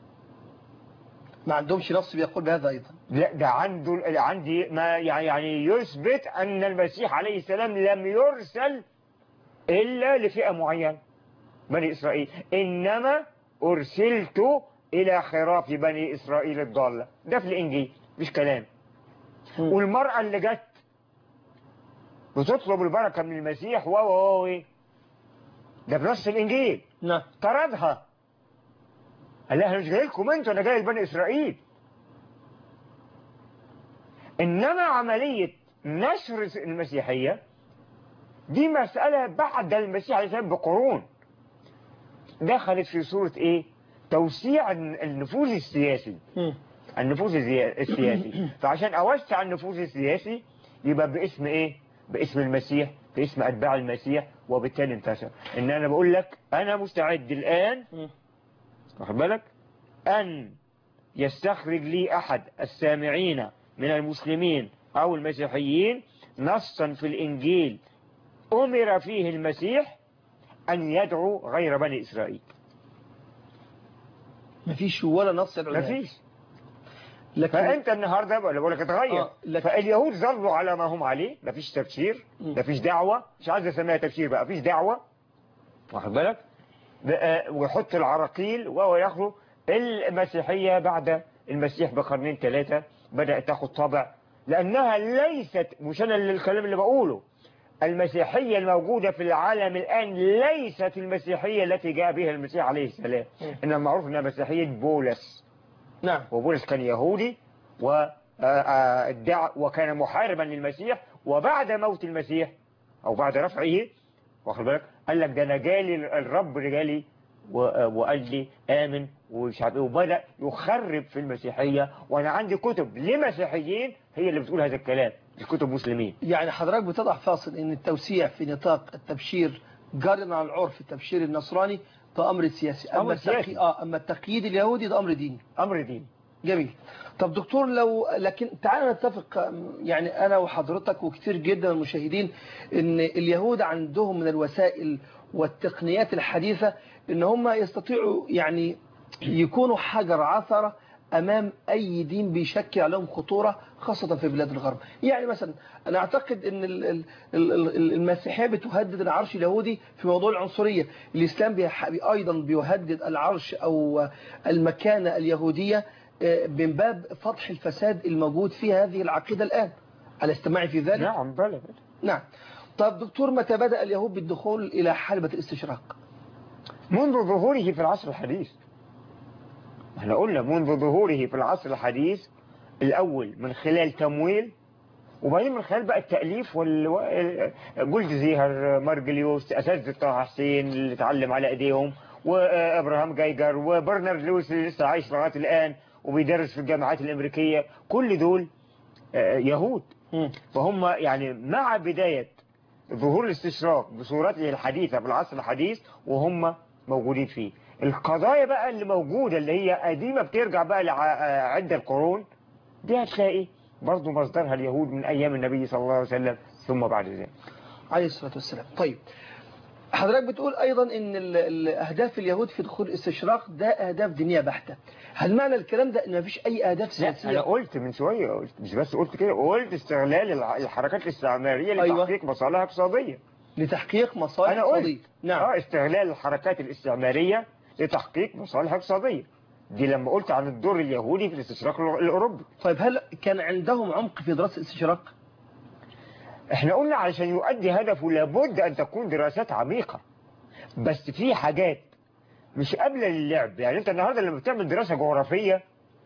ما عندهمش نص بيقول بهذا أيضا لا ده عنده عندي ما يعني يعني يثبت أن المسيح عليه السلام لم يرسل إلا لفئة معينة بني إسرائيل إنما أرسلت إلى خراف بني إسرائيل الضالة ده في الإنجيل مش كلام مم. والمرأة اللي جت بتطلب البركة من المسيح و و و إيه؟ ده بنص الإنجيل نعم طردها قال لها أنا مش جاي لكم انتوا انا جاي لبني اسرائيل انما عملية نشر المسيحية دي مسألة بعد المسيح عليه السلام بقرون دخلت في صورة ايه توسيع النفوذ السياسي مم. النفوذ الزي- السياسي فعشان اوسع النفوذ السياسي يبقى باسم ايه باسم المسيح باسم اتباع المسيح وبالتالي انتشر ان انا بقول لك انا مستعد الان مم. واخد بالك أن يستخرج لي أحد السامعين من المسلمين أو المسيحيين نصا في الإنجيل أمر فيه المسيح أن يدعو غير بني إسرائيل ما فيش ولا نص يدعو ما لهذا. فيش لكن فأنت النهاردة بقول بقول لك اتغير آه، لكن- فاليهود ظلوا على ما هم عليه ما فيش تبشير مم. ما فيش دعوة مش عايز أسميها تبشير بقى فيش دعوة واخد بالك بقى- ويحط العراقيل وهو ياخده المسيحية بعد المسيح بقرنين ثلاثة بدأت تاخد طابع لأنها ليست مش أنا اللي- الكلام اللي بقوله المسيحية الموجودة في العالم الآن ليست المسيحية التي جاء بها المسيح عليه السلام مم. إنما معروف إنها مسيحية بولس نعم وبولس كان يهودي وادعى وكان محاربا للمسيح وبعد موت المسيح او بعد رفعه واخد بالك قال لك ده انا جالي الرب جالي و- وقال لي امن ومش عارف إيه، وبدا يخرب في المسيحيه وانا عندي كتب لمسيحيين هي اللي بتقول هذا الكلام مش كتب مسلمين يعني حضرتك بتضع فاصل ان التوسيع في نطاق التبشير جارنا على العرف التبشير النصراني ده امر سياسي اما أمر سياسي. التقي... اه اما التقييد اليهودي ده امر ديني امر دين جميل طب دكتور لو لكن تعالى نتفق يعني انا وحضرتك وكثير جدا من المشاهدين ان اليهود عندهم من الوسائل والتقنيات الحديثة ان هم يستطيعوا يعني يكونوا حجر عثرة امام اي دين بيشكل عليهم خطورة خاصة في بلاد الغرب يعني مثلا انا اعتقد ان ال- ال- ال- ال- المسيحية بتهدد العرش اليهودي في موضوع العنصرية الاسلام بيح- ايضا بيهدد العرش او المكانة اليهودية آه، من باب فضح الفساد الموجود في هذه العقيدة الآن على استماعي في ذلك نعم بلى بلى. نعم طب دكتور متى بدأ اليهود بالدخول إلى حلبة الاستشراق منذ ظهوره في العصر الحديث احنا قلنا منذ ظهوره في العصر الحديث الأول من خلال تمويل وبعدين من خلال بقى التأليف وال جولد زيهر مارجليوس أساتذة طه حسين اللي اتعلم على ايديهم وابراهام جايجر وبرنارد لويس اللي لسه عايش لغايه الآن وبيدرس في الجامعات الأمريكية كل دول آه، يهود فهم يعني مع بداية ظهور الاستشراق بصورته الحديثة في العصر الحديث وهم موجودين فيه القضايا بقى اللي موجودة اللي هي قديمة بترجع بقى لعدة القرون دي هتلاقي برضو مصدرها اليهود من أيام النبي صلى الله عليه وسلم ثم بعد ذلك عليه الصلاة والسلام طيب حضرتك بتقول أيضا أن ال- ال- أهداف اليهود في دخول الاستشراق ده أهداف دينية بحتة هل معنى الكلام ده أن مفيش أي أهداف لا أنا سياسية قلت من شوية قلت مش بس قلت كده قلت استغلال الع- الحركات الاستعمارية أيوة. لتحقيق مصالح اقتصادية لتحقيق مصالح أنا قلت اقتصادية نعم اه استغلال الحركات الاستعمارية لتحقيق مصالح اقتصادية دي لما قلت عن الدور اليهودي في الاستشراق الأوروبي طيب هل كان عندهم عمق في دراسة الاستشراق احنا قلنا علشان يؤدي هدفه لابد ان تكون دراسات عميقة بس في حاجات مش قابلة للعب يعني انت النهاردة لما بتعمل دراسة جغرافية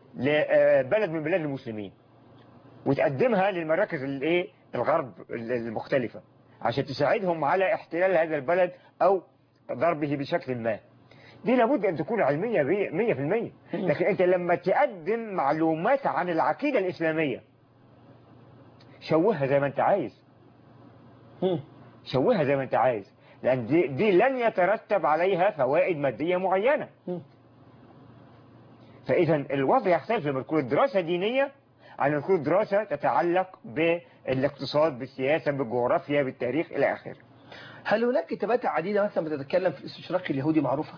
لبلد من بلاد المسلمين وتقدمها للمراكز الايه الغرب المختلفة عشان تساعدهم على احتلال هذا البلد او ضربه بشكل ما دي لابد ان تكون علمية بي- مية في المية لكن انت لما تقدم معلومات عن العقيدة الاسلامية شوهها زي ما انت عايز مم. شوهها زي ما انت عايز لان دي, دي لن يترتب عليها فوائد مادية معينة مم. فاذا الوضع يختلف لما تكون الدراسة دينية عن لما تكون دراسة تتعلق بالاقتصاد بالسياسة بالجغرافيا بالتاريخ الى اخره هل هناك كتابات عديدة مثلا بتتكلم في الاستشراق اليهودي معروفة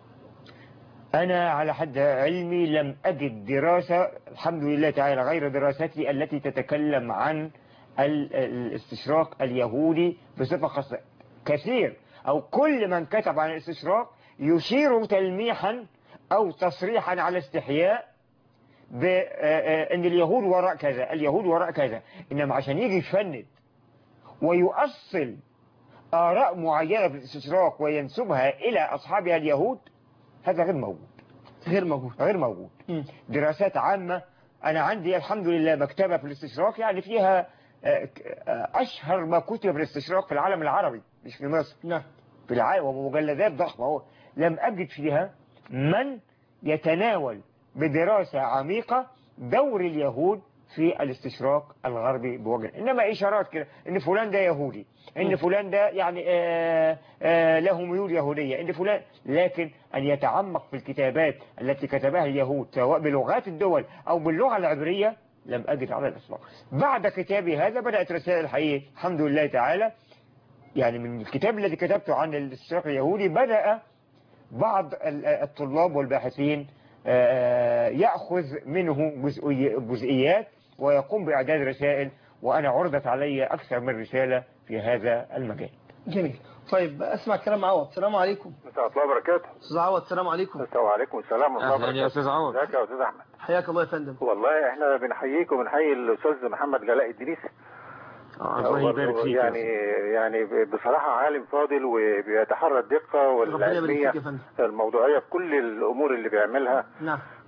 أنا على حد علمي لم أجد دراسة الحمد لله تعالى غير دراستي التي تتكلم عن ال- الاستشراق اليهودي بصفة خاصة كثير أو كل من كتب عن الاستشراق يشير تلميحا أو تصريحا على استحياء بأن اليهود وراء كذا اليهود وراء كذا إنما عشان يجي يفند ويؤصل آراء معينة في الاستشراق وينسبها إلى أصحابها اليهود هذا غير موجود غير موجود غير موجود مم. دراسات عامة أنا عندي الحمد لله مكتبة في الاستشراق يعني فيها آه، ك- آه، أشهر ما كتب في الاستشراق في العالم العربي مش في مصر نعم في العالم ومجلدات ضخمة هو لم أجد فيها من يتناول بدراسة عميقة دور اليهود في الاستشراق الغربي بوجه إنما إشارات كده إن فلان ده يهودي إن م. فلان ده يعني آه آه له ميول يهودية إن فلان لكن أن يتعمق في الكتابات التي كتبها اليهود سواء بلغات الدول أو باللغة العبرية لم أجد على الإطلاق بعد كتابي هذا بدأت رسائل الحقيقة الحمد لله تعالى يعني من الكتاب الذي كتبته عن الاستشراق اليهودي بدأ بعض ال- الطلاب والباحثين آه، يأخذ منه جزئي- جزئيات ويقوم بإعداد رسائل وأنا عرضت علي أكثر من رسالة في هذا المجال جميل طيب اسمع كلام عوض السلام عليكم مساء الله وبركاته استاذ عوض السلام عليكم السلام عليكم السلام ورحمه الله أهلا يا وبركاته أستاذ عوض ازيك يا استاذ احمد حياك الله يا فندم والله احنا بنحييك وبنحيي الاستاذ محمد جلاء الدريس الله يبارك فيك يا يعني أستاذ. يعني بصراحه عالم فاضل وبيتحرى الدقه ربنا يبارك فيك يا والعلميه فندم الموضوعيه في كل الامور اللي بيعملها نعم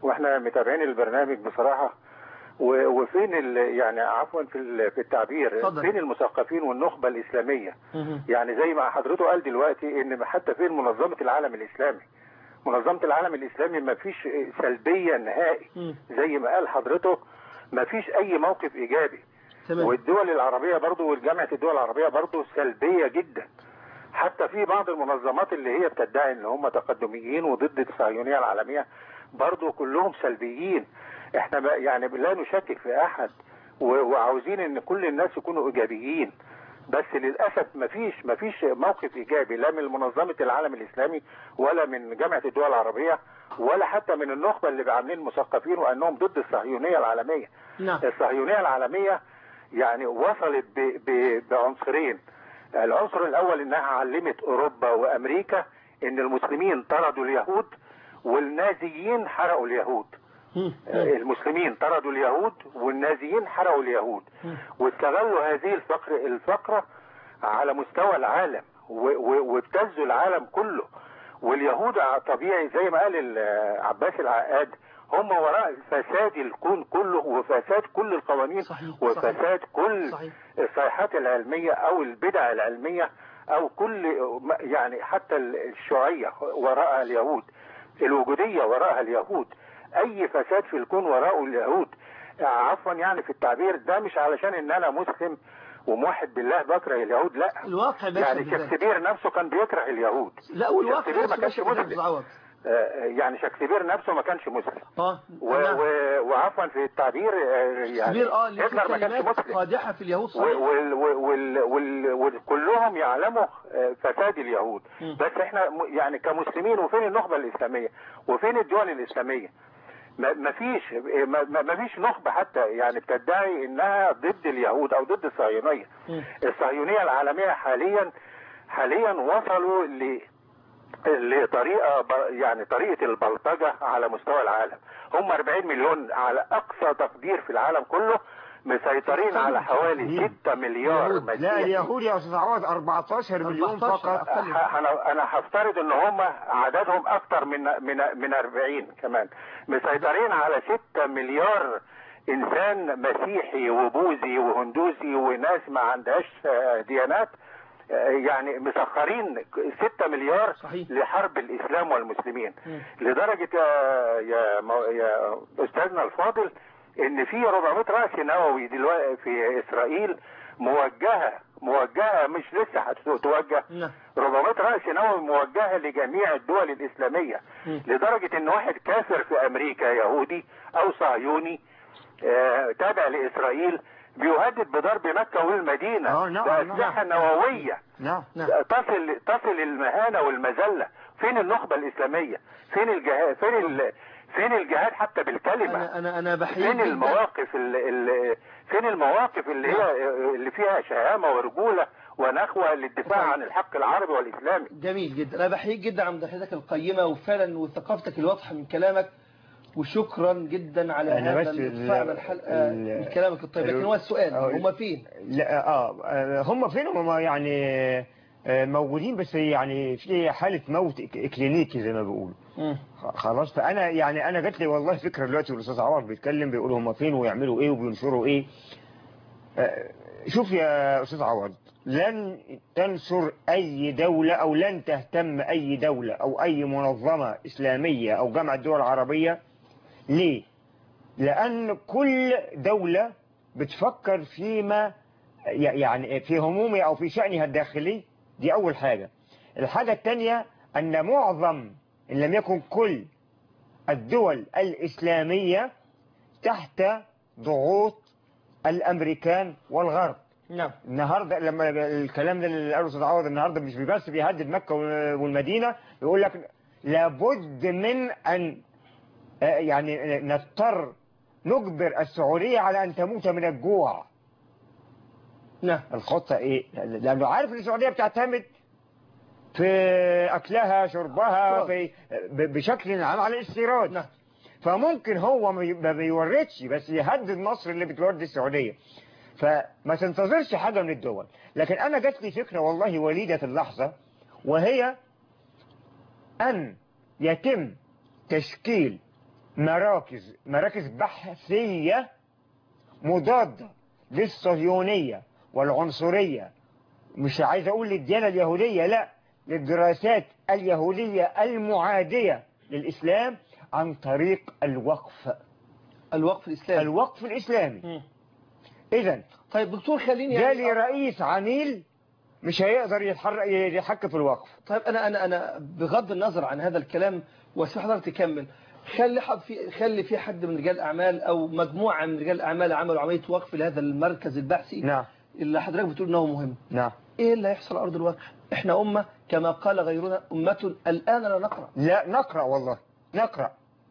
واحنا متابعين البرنامج بصراحه و- وفين ال- يعني عفوا في ال- في التعبير اتفضل. فين المثقفين والنخبه الاسلاميه مهم. يعني زي ما حضرته قال دلوقتي ان حتى فين منظمه العالم الاسلامي منظمه العالم الاسلامي ما فيش سلبيه نهائي مم. زي ما قال حضرته ما فيش اي موقف ايجابي تمام والدول العربيه برضو والجامعه الدول العربيه برضو سلبيه جدا حتى في بعض المنظمات اللي هي بتدعي ان هم تقدميين وضد الصهيونيه العالميه برضو كلهم سلبيين احنا ما- يعني لا نشكك في احد و- وعاوزين ان كل الناس يكونوا ايجابيين بس للاسف مفيش مفيش موقف ايجابي لا من منظمه العالم الاسلامي ولا من جامعه الدول العربيه ولا حتى من النخبه اللي عاملين مثقفين وانهم ضد الصهيونيه العالميه نعم الصهيونيه العالميه يعني وصلت ب ب بعنصرين العنصر الاول انها علمت اوروبا وامريكا ان المسلمين طردوا اليهود والنازيين حرقوا اليهود مم. المسلمين طردوا اليهود والنازيين حرقوا اليهود مم. واستغلوا هذه الفقر الفقرة على مستوى العالم و- و- وابتزوا العالم كله واليهود طبيعي زي ما قال ال- عباس العقاد هم وراء فساد الكون كله وفساد كل القوانين صحيح، وفساد كل صحيح. الصيحات العلمية او البدع العلمية او كل يعني حتى الشيوعية وراءها اليهود الوجودية وراءها اليهود اي فساد في الكون وراءه اليهود عفوا يعني في التعبير ده مش علشان ان انا مسلم وموحد بالله بكره اليهود لا الواقع باشا يعني بذلك. شكسبير نفسه كان بيكره اليهود لا والواقع شكسبير ما نفسه كانش باشا بذلك مسلم عوض آه، يعني شكسبير نفسه ما كانش مسلم اه و... نعم. و... وعفوا في التعبير آه، يعني كبير اه اللي هتلر ما كانش كلمات مسلم قادحة في اليهود و- صحيح وال وال وال وكلهم يعلموا آه، فساد اليهود مم. بس احنا م- يعني كمسلمين وفين النخبه الاسلاميه وفين الدول الاسلاميه ما ما فيش ما ما- ما فيش نخبه حتى يعني بتدعي انها ضد اليهود او ضد الصهيونيه مم. الصهيونيه العالميه حاليا حاليا وصلوا ل لطريقه ب- يعني طريقه البلطجه على مستوى العالم هم 40 مليون على اقصى تقدير في العالم كله مسيطرين على حوالي 6 مليار يهود. لا مسيحي اليهود يا استاذ عوض 14 مليون 14 فقط أقل. ح- انا انا هفترض ان هم عددهم اكتر من من من 40 كمان مسيطرين على 6 مليار انسان مسيحي وبوذي وهندوسي وناس ما عندهاش آه، ديانات آه، يعني مسخرين 6 مليار صحيح. لحرب الاسلام والمسلمين مم. لدرجه يا يا مو- يا استاذنا الفاضل ان في 400 راس نووي دلوقتي في اسرائيل موجهه موجهه مش لسه هتوجه نعم 400 رأس نووي موجهة لجميع الدول الإسلامية مم. لدرجة إن واحد كافر في أمريكا يهودي أو صهيوني آه، تابع لإسرائيل بيهدد بضرب مكة والمدينة آه، نعم، بأسلحة نعم. نووية نعم نعم تصل تصل المهانة والمذلة فين النخبة الإسلامية فين الجهاد فين ال... فين الجهاد حتى بالكلمة انا انا انا بحييك فين جدا المواقف اللي, اللي فين المواقف اللي هي اللي فيها شهامة ورجولة ونخوة للدفاع طيب. عن الحق العربي والإسلامي جميل جدا انا بحييك جدا على مداخلتك القيمة وفعلا وثقافتك الواضحة من كلامك وشكرا جدا على أنا هذا بس الإطفاء ال- على الحلقة ال- من كلامك الطيب لكن هو السؤال آه، هم فين لا اه آه، هم فين هم يعني آه، موجودين بس يعني في حالة موت إك- كلينيكي زي ما بيقولوا مم. خ- خلاص فانا يعني انا جات لي والله فكره دلوقتي والاستاذ عوض بيتكلم بيقولوا هم فين ويعملوا ايه وبينشروا ايه آه، شوف يا استاذ عوض لن تنصر اي دولة او لن تهتم اي دولة او اي منظمة اسلامية او جامعة دول عربية ليه لان كل دولة بتفكر فيما ي- يعني في همومها او في شأنها الداخلي دي اول حاجة الحاجة الثانية ان معظم ان لم يكن كل الدول الاسلامية تحت ضغوط الامريكان والغرب نعم النهارده لما الكلام ده اللي قاله استاذ عوض النهارده مش بس بيهدد مكه والمدينه يقول لك لابد من ان آه، يعني نضطر نجبر السعوديه على ان تموت من الجوع نعم الخطه ايه؟ لانه عارف ان السعوديه بتعتمد في اكلها شربها في ب- بشكل عام على الاستيراد نعم فممكن هو ما ي- ما بيوردش بس يهدد مصر اللي بتورد السعودية فما تنتظرش حاجة من الدول لكن أنا جات لي فكرة والله وليدة اللحظة وهي أن يتم تشكيل مراكز مراكز بحثية مضادة للصهيونية والعنصرية مش عايز أقول للديانة اليهودية لا للدراسات اليهودية المعادية للإسلام عن طريق الوقف الوقف الإسلامي الوقف الإسلامي مم. إذا طيب دكتور خليني جالي يعني رئيس عميل مش هيقدر يتحرك يحك في الوقف طيب أنا أنا أنا بغض النظر عن هذا الكلام واسمح حضرتك تكمل خلي حد في خلي في حد من رجال الأعمال أو مجموعة من رجال الأعمال عملوا عملية وقف لهذا المركز البحثي نعم اللي حضرتك بتقول إنه مهم نعم إيه اللي هيحصل على أرض الواقع إحنا أمة كما قال غيرنا أمة الآن لا نقرأ لا نقرأ والله نقرأ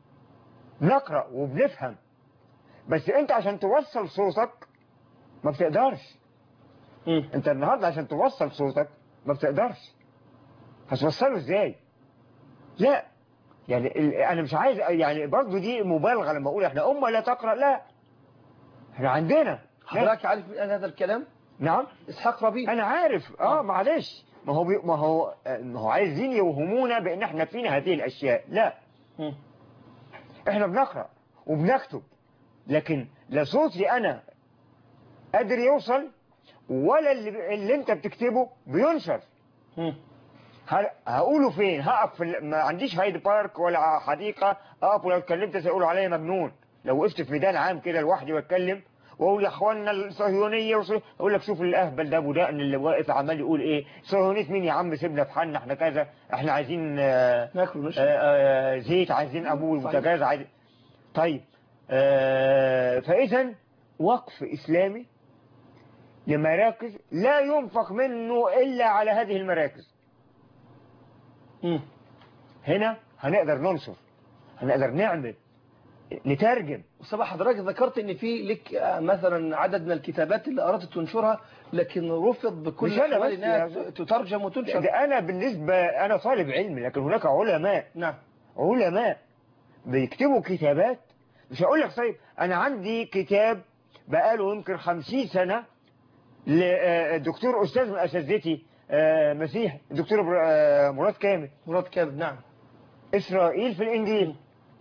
نقرأ وبنفهم بس انت عشان توصل صوتك ما بتقدرش مم. انت النهاردة عشان توصل صوتك ما بتقدرش هتوصله ازاي لا يعني ال- انا مش عايز يعني برضو دي مبالغة لما اقول احنا امة لا تقرأ لا احنا عندنا ناس- حضرتك عارف من قال هذا الكلام نعم إسحاق ربيع انا عارف اه معلش ما هو بي ما هو ما هو عايزين يوهمونا بان احنا فينا هذه الاشياء لا مم. احنا بنقرأ وبنكتب لكن لا صوتي انا قادر يوصل ولا اللي, اللي انت بتكتبه بينشر مم. ه- هقوله فين هقف في ال- ما عنديش هايد بارك ولا حديقة اقف ولو اتكلمت سيقولوا عليا مجنون لو وقفت في ميدان عام كده لوحدي واتكلم واقول يا اخوانا الصهيونيه وصهي- اقول لك شوف الاهبل ده ابو دقن اللي واقف عمال يقول ايه صهيونيه مين يا عم سيبنا في حالنا احنا كذا احنا عايزين آه، ناكل آه، ونشرب آه، زيت عايزين ابوه صحيح. بوتاجاز عايز طيب آه، فاذا وقف اسلامي لمراكز لا ينفق منه الا على هذه المراكز مم. هنا هنقدر ننشر هنقدر نعمل نترجم وسبع حضرتك ذكرت ان في لك آه، مثلا عدد من الكتابات اللي اردت تنشرها لكن رفض بكل مش أنا الاحوال بس انها يا ت- تترجم وتنشر ده انا بالنسبة انا طالب علم لكن هناك علماء نعم علماء بيكتبوا كتابات مش هقول لك طيب انا عندي كتاب بقاله يمكن خمسين سنة لدكتور استاذ من اساتذتي آه، مسيح دكتور إبر- آه، مراد كامل مراد كامل نعم اسرائيل في الانجيل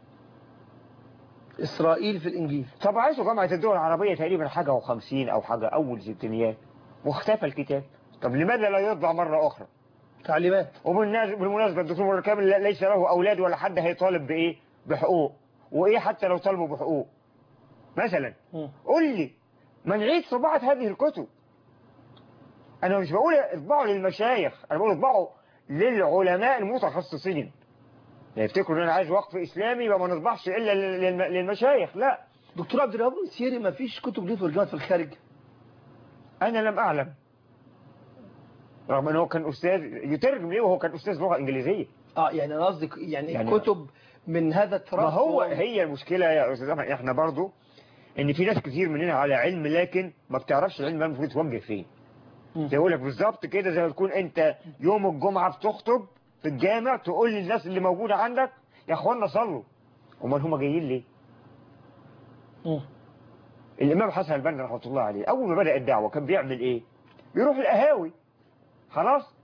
اسرائيل في الانجيل طب عايزوا جامعة الدول العربية تقريبا حاجة وخمسين او حاجة اول ستينيات واختفى الكتاب طب لماذا لا يطبع مرة اخرى تعليمات وبالناس- بالمناسبة الدكتور مراد كامل لا- ليس له اولاد ولا حد هيطالب بايه بحقوق وايه حتى لو طالبوا بحقوق مثلا مم. قول لي ما نعيد طباعة هذه الكتب انا مش بقول اطبعوا للمشايخ انا بقول اطبعوا للعلماء المتخصصين لا يفتكروا ان انا عايز وقف اسلامي يبقى ما نطبعش الا للم- للمشايخ لا دكتور عبد الوهاب السيري ما فيش كتب ليه ترجمت في الخارج انا لم اعلم رغم ان هو كان استاذ يترجم ليه وهو كان استاذ لغه انجليزيه اه يعني انا قصدي يعني, يعني- يعني كتب من هذا التراث ما هو و- هي المشكله يا استاذ احمد احنا برضو ان في ناس كتير مننا على علم لكن ما بتعرفش العلم ده المفروض توجه فين مم. يقول لك بالظبط كده زي ما تكون انت يوم الجمعه بتخطب في الجامع تقول للناس اللي موجوده عندك يا اخوانا صلوا امال هم جايين ليه مم. الامام حسن البنا رحمه الله عليه اول ما بدا الدعوه كان بيعمل ايه بيروح القهاوي خلاص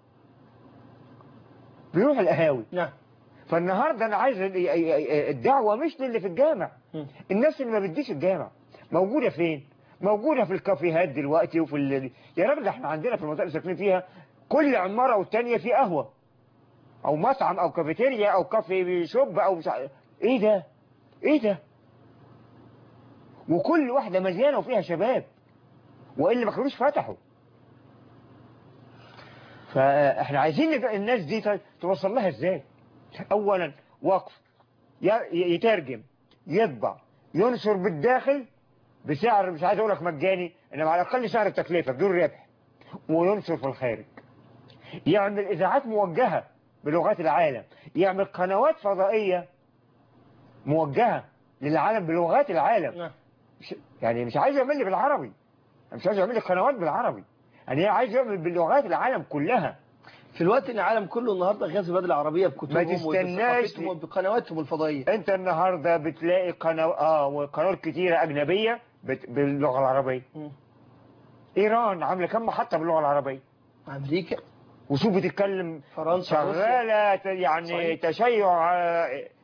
بيروح القهاوي نعم فالنهارده انا عايز ال- الدعوه مش للي في الجامع مم. الناس اللي ما بتجيش الجامع موجوده فين موجوده في الكافيهات دلوقتي وفي ال... يا راجل ده احنا عندنا في المنطقه اللي ساكنين فيها كل عماره والتانيه في قهوه او مطعم او كافيتيريا او كافي شوب او مش ع- ايه ده ايه ده وكل واحده مليانه وفيها شباب والا ما كانوش فتحوا فاحنا عايزين نج- الناس دي ت- توصل لها ازاي اولا وقف ي- يترجم يطبع ينشر بالداخل بسعر مش عايز اقول لك مجاني انما على الاقل سعر التكلفه بدون ربح وينشر في الخارج يعمل اذاعات موجهه بلغات العالم يعمل قنوات فضائيه موجهه للعالم بلغات العالم نعم مش يعني مش عايز يعمل لي بالعربي أنا مش عايز يعمل لي قنوات بالعربي يعني هي عايز يعمل بلغات العالم كلها في الوقت ان العالم كله النهارده غاز البلاد العربيه بكتبهم ما تستناش وبثقافتهم وبقنواتهم الفضائيه انت النهارده بتلاقي قناه اه وقنوات كتيره اجنبيه بت... باللغه العربيه مم. ايران عامله كم محطه باللغه العربيه امريكا وشوف بتتكلم فرنسا روسيا شغاله ت- يعني صحيح. تشيع آه،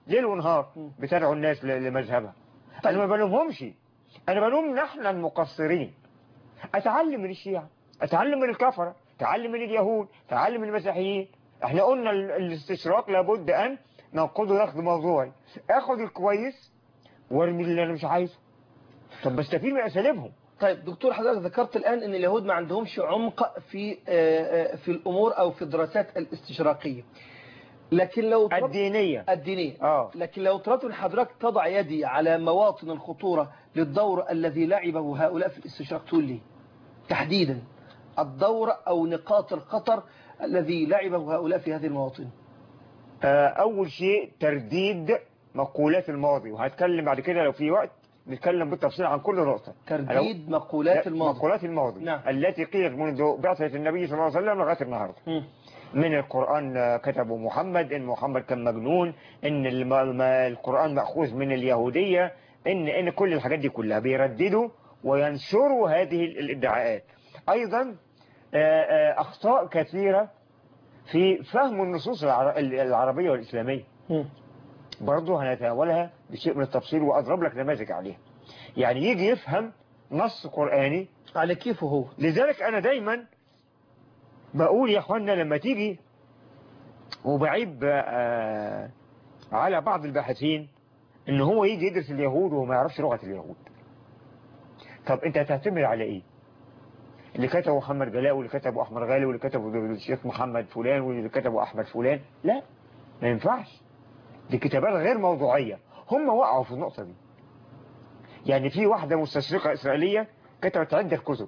ليل ونهار مم. بتدعو الناس ل- لمذهبها طيب. انا ما بلومهمش انا بلوم نحن المقصرين اتعلم من الشيعة اتعلم من الكفرة اتعلم من اليهود اتعلم من المسيحيين احنا قلنا ال- الاستشراق لابد ان ننقضه ياخد موضوعي اخد الكويس وارمي اللي انا مش عايزه طب بستفيد من اساليبهم طيب دكتور حضرتك ذكرت الآن أن اليهود ما عندهمش عمق في آه، آه، في الأمور أو في الدراسات الاستشراقية لكن لو طلب- الدينية الدينية اه لكن لو طلبت من حضرتك تضع يدي على مواطن الخطورة للدور الذي لعبه هؤلاء في الاستشراق تقول لي تحديدا الدور أو نقاط الخطر الذي لعبه هؤلاء في هذه المواطن آه، أول شيء ترديد مقولات الماضي وهتكلم بعد كده لو في وقت نتكلم بالتفصيل عن كل نقطة ترديد مقولات لا، الماضي مقولات الماضي نعم. التي قيلت منذ بعثة النبي صلى الله عليه وسلم لغاية النهاردة مم. من القرآن آه، كتبه محمد إن محمد كان مجنون إن الم- ما- القرآن مأخوذ من اليهودية إن إن كل الحاجات دي كلها بيرددوا وينشروا هذه ال- الادعاءات أيضا آه، آه، أخطاء كثيرة في فهم النصوص العر- العربية والإسلامية مم. برضه هنتناولها بشيء من التفصيل وأضرب لك نماذج عليها يعني يجي يفهم نص قرآني على كيفه هو لذلك أنا دايما بقول يا أخوانا لما تيجي وبعيب آه، على بعض الباحثين إن هو يجي يدرس اليهود وهو ما يعرفش لغة اليهود طب أنت هتعتمد على إيه؟ اللي كتبه محمد جلاء واللي كتبه أحمد غالي واللي كتبه الشيخ محمد فلان واللي كتبه أحمد فلان لا ما ينفعش دي كتابات غير موضوعية هم وقعوا في النقطة دي يعني في واحدة مستشرقة إسرائيلية كتبت عدة كتب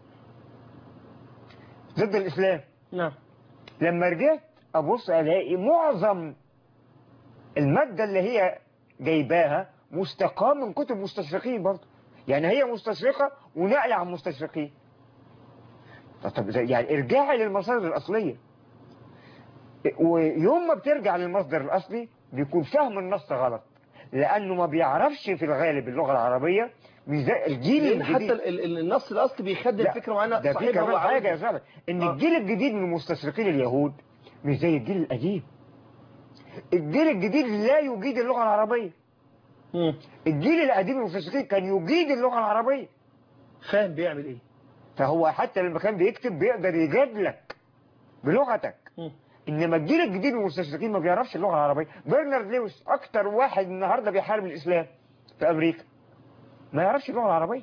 ضد الإسلام نعم لما رجعت أبص ألاقي معظم المادة اللي هي جايباها مستقاة من كتب مستشرقين برضه يعني هي مستشرقة ونقلة عن مستشرقين طب زي- يعني ارجعي للمصادر الأصلية ويوم ما بترجع للمصدر الأصلي بيكون فهم النص غلط لأنه ما بيعرفش في الغالب اللغة العربية مش زي الجيل لأن حتى الجديد ال- ال- النص الأصلي بيخدم لا، فكرة معينة ده في صحيح هو كمان حاجة يا عاوزها. زلمة ان آه. الجيل الجديد من مستشرقين اليهود مش زي الجيل القديم الجيل الجديد لا يجيد اللغة العربية مم. الجيل القديم من المستشرقين كان يجيد اللغة العربية فاهم بيعمل إيه فهو حتى لما كان بيكتب بيقدر يجادلك بلغتك مم. انما الجيل الجديد من المستشرقين ما بيعرفش اللغة العربية برنارد لويس اكتر واحد النهاردة بيحارب الاسلام في امريكا ما يعرفش اللغة العربية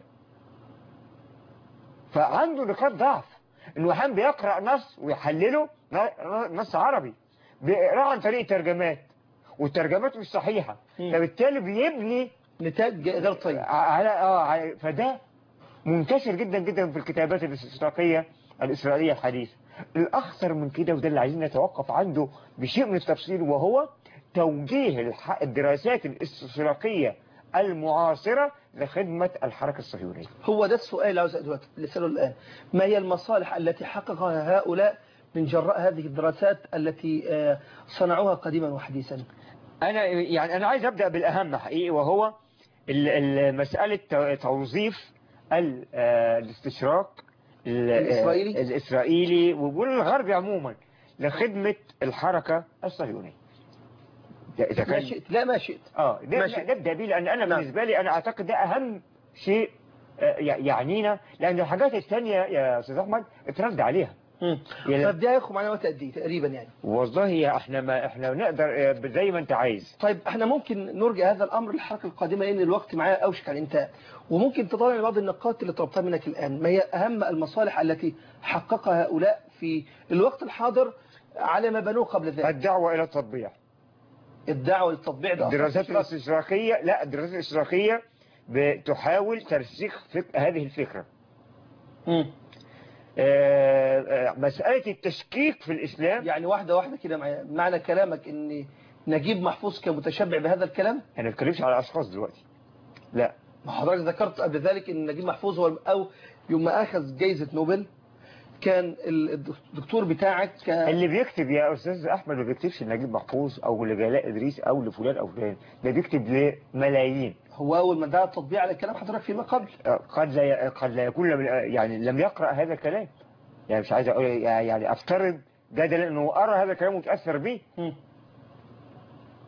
فعنده نقاط ضعف انه احيانا بيقرأ نص ويحلله ن- نص عربي بيقرأه عن طريق ترجمات والترجمات مش صحيحة مم. فبالتالي بيبني نتاج غير طيب على اه على- فده منتشر جدا جدا في الكتابات الاستشراقية الإسرائيلية الحديثة الأخطر من كده وده اللي عايزين نتوقف عنده بشيء من التفصيل وهو توجيه الح- الدراسات الاستشراقية المعاصرة لخدمة الحركة الصهيونية هو ده السؤال اللي عاوز أدوات لسأله الآن ما هي المصالح التي حققها هؤلاء من جراء هذه الدراسات التي آه، صنعوها قديما وحديثا أنا يعني أنا عايز أبدأ بالأهم حقيقي وهو ال- ال- مسألة تو- توظيف ال- آه، الاستشراق ال- آه، الإسرائيلي؟ الإسرائيلي والغربي عموما لخدمة الحركة الصهيونية إذا ما كان شئت لا ما شئت اه ده ماشي. نبدأ بيه لأن أنا نعم. بالنسبة لي أنا أعتقد ده أهم شيء آه، ي- يعنينا لأن الحاجات الثانية يا أستاذ أحمد اترد عليها مم. يعني- طيب ده هياخد معنا وقت قد ايه تقريبا يعني والله يا احنا ما احنا نقدر آه، زي ما أنت عايز طيب احنا ممكن نرجع هذا الامر للحلقه القادمه لان الوقت معايا اوشك على الانتهاء وممكن تطلع بعض النقاط اللي طلبتها منك الان ما هي اهم المصالح التي حققها هؤلاء في الوقت الحاضر على ما بنوه قبل ذلك الدعوة إلى التطبيع الدعوه للتطبيع ده أصلاً الدراسات استشراق. الاستشراقية لا الدراسات الاستشراقية بتحاول ترسيخ فك... هذه الفكرة مم. آه، آه، مسألة التشكيك في الإسلام يعني واحده واحده كده معايا معنى كلامك ان نجيب محفوظ كان متشبع بهذا الكلام أنا ما بتكلمش على أشخاص دلوقتي لا ما حضرتك ذكرت قبل ذلك ان نجيب محفوظ هو او يوم ما اخذ جائزه نوبل كان الدكتور بتاعك كان اللي بيكتب يا أستاذ أحمد ما بيكتبش لنجيب محفوظ أو لجلاء إدريس أو لفلان أو فلان ده بيكتب لملايين هو اول ما دعا التطبيع على كلام حضرتك فيما قبل آه، قد لا قد لا يكون لم يعني لم يقرأ هذا الكلام يعني مش عايز أقول يعني أفترض ده دليل إنه قرأ هذا الكلام وتأثر به مم.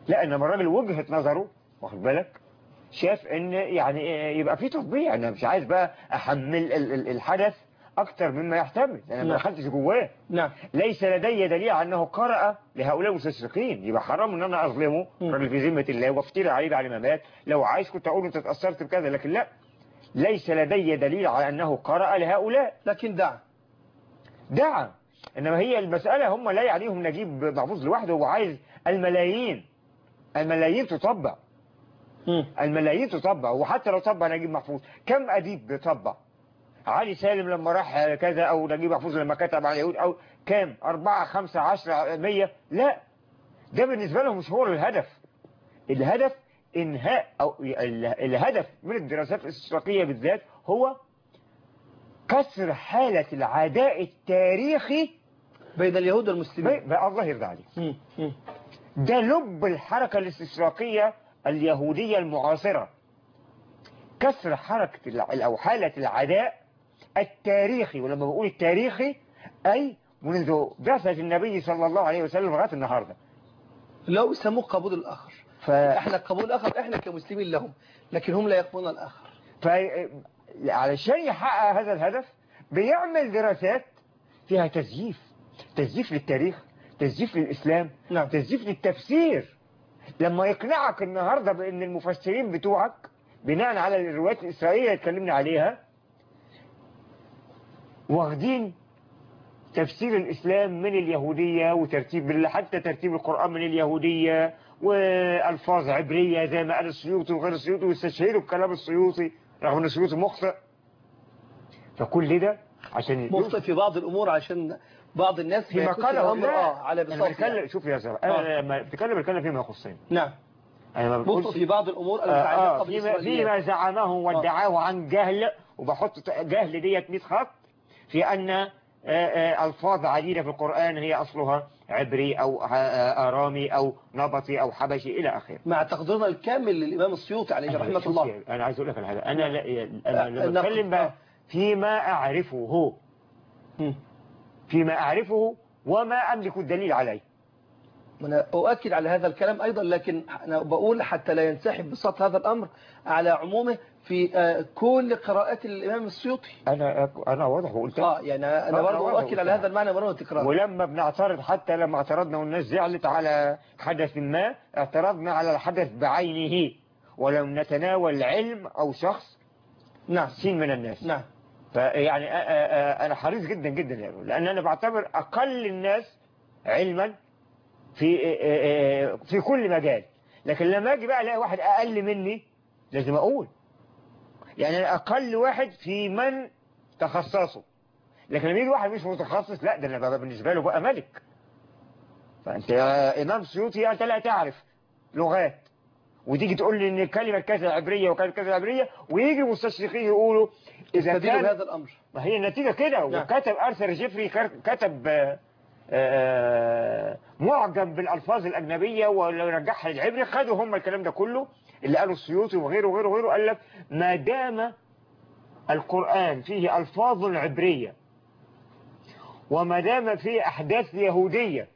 لا انما الراجل وجهة نظره واخد بالك شاف ان يعني إيه يبقى في تطبيع انا مش عايز بقى احمل ال- ال- الحدث اكتر مما يحتمل انا ما نعم. دخلتش جواه نعم ليس لدي دليل على انه قرأ لهؤلاء المستشرقين يبقى حرام ان انا اظلمه مم. راجل في ذمة الله وافتري عليه بعد ما مات لو عايز كنت اقول انت اتأثرت بكذا لكن لا ليس لدي دليل على انه قرأ لهؤلاء لكن دع دعا انما هي المسألة هم لا يعنيهم نجيب محفوظ لوحده هو عايز الملايين الملايين تطبع مم. الملايين تطبع وحتى لو طبع نجيب محفوظ كم أديب بيطبع علي سالم لما راح كذا أو نجيب محفوظ لما كتب على اليهود أو كام أربعة خمسة عشرة مية لا ده بالنسبة لهم مش هو الهدف الهدف إنهاء أو ال- الهدف من الدراسات الاستشراقية بالذات هو كسر حالة العداء التاريخي بين اليهود والمسلمين بقى الله يرضى عليك مم. مم. ده لب الحركة الاستشراقية اليهودية المعاصرة كسر حركة الع- أو حالة العداء التاريخي ولما بقول التاريخي أي منذ بعثة النبي صلى الله عليه وسلم لغاية النهاردة لو يسموه قبول الآخر ف... احنا قبول الآخر احنا كمسلمين لهم لكن هم لا يقبلون الآخر ف... علشان يحقق هذا الهدف بيعمل دراسات فيها تزييف تزييف للتاريخ تزييف للإسلام نعم. تزييف للتفسير لما يقنعك النهاردة بأن المفسرين بتوعك بناء على الروايات الإسرائيلية اللي اتكلمنا عليها واخدين تفسير الإسلام من اليهودية وترتيب حتى ترتيب القرآن من اليهودية وألفاظ عبرية زي ما قال السيوطي وغير السيوطي ويستشهدوا بكلام السيوطي رغم أن السيوطي مخطئ فكل ده عشان مخطئ في بعض الأمور عشان بعض الناس في ما يكونش مقاله الأمر لا آه على أنا بساطة بتكلم يعني. شوف يا زلمه آه. انا لما بتكلم بتكلم فيما يخصني نعم انا ما مخطئ بقولش في بعض الأمور آه آه المتعلقة فيما, بالإسرائيليات فيما زعمه وادعاه عن جهل وبحط جهل ديت 100 خط في أن آه، آه، ألفاظ عديدة في القرآن هي أصلها عبري أو آه، آه، آرامي أو نبطي أو حبشي إلى آخره مع تقديرنا الكامل للإمام السيوطي عليه رحمة شوف الله يا- أنا عايز أقول لك على حاجة أنا لا أنا آه، لما نقد. بتكلم آه. بقى فيما أعرفه هو مم. فيما أعرفه وما أملك الدليل عليه أنا أؤكد على هذا الكلام أيضا لكن أنا بقول حتى لا ينسحب بساط هذا الأمر على عمومه في آه، كل قراءات الإمام السيوطي أنا أنا واضح وقلت آه يعني أنا آه، برضه واضح أؤكد على وقلت. هذا المعنى مرة وتكرار ولما بنعترض حتى لما اعترضنا والناس زعلت على حدث ما اعترضنا على الحدث بعينه ولم نتناول علم أو شخص نعم سين من الناس نعم فيعني آه، آه، آه، أنا حريص جدا جدا يعني لأن أنا بعتبر أقل الناس علما في آه، آه، آه، في كل مجال لكن لما أجي بقى ألاقي واحد أقل مني لازم أقول يعني أنا أقل واحد في من تخصصه لكن لما يجي واحد مش متخصص لا ده أنا بقى بالنسبة له بقى ملك فأنت يا إمام سيوطي أنت لا تعرف لغات وتيجي تقول لي ان كلمه كذا عبريه وكلمه كذا عبريه ويجي المستشرقين يقولوا اذا يستدل كان بهذا الأمر ما هي النتيجة كده نعم. وكتب أرثر جيفري كر- كتب آه، آه، معجم بالألفاظ الأجنبية ولو رجعها للعبري خدوا هم الكلام ده كله اللي قالوا السيوطي وغيره وغيره وغيره قال لك ما دام القرآن فيه ألفاظ عبرية وما دام فيه أحداث يهودية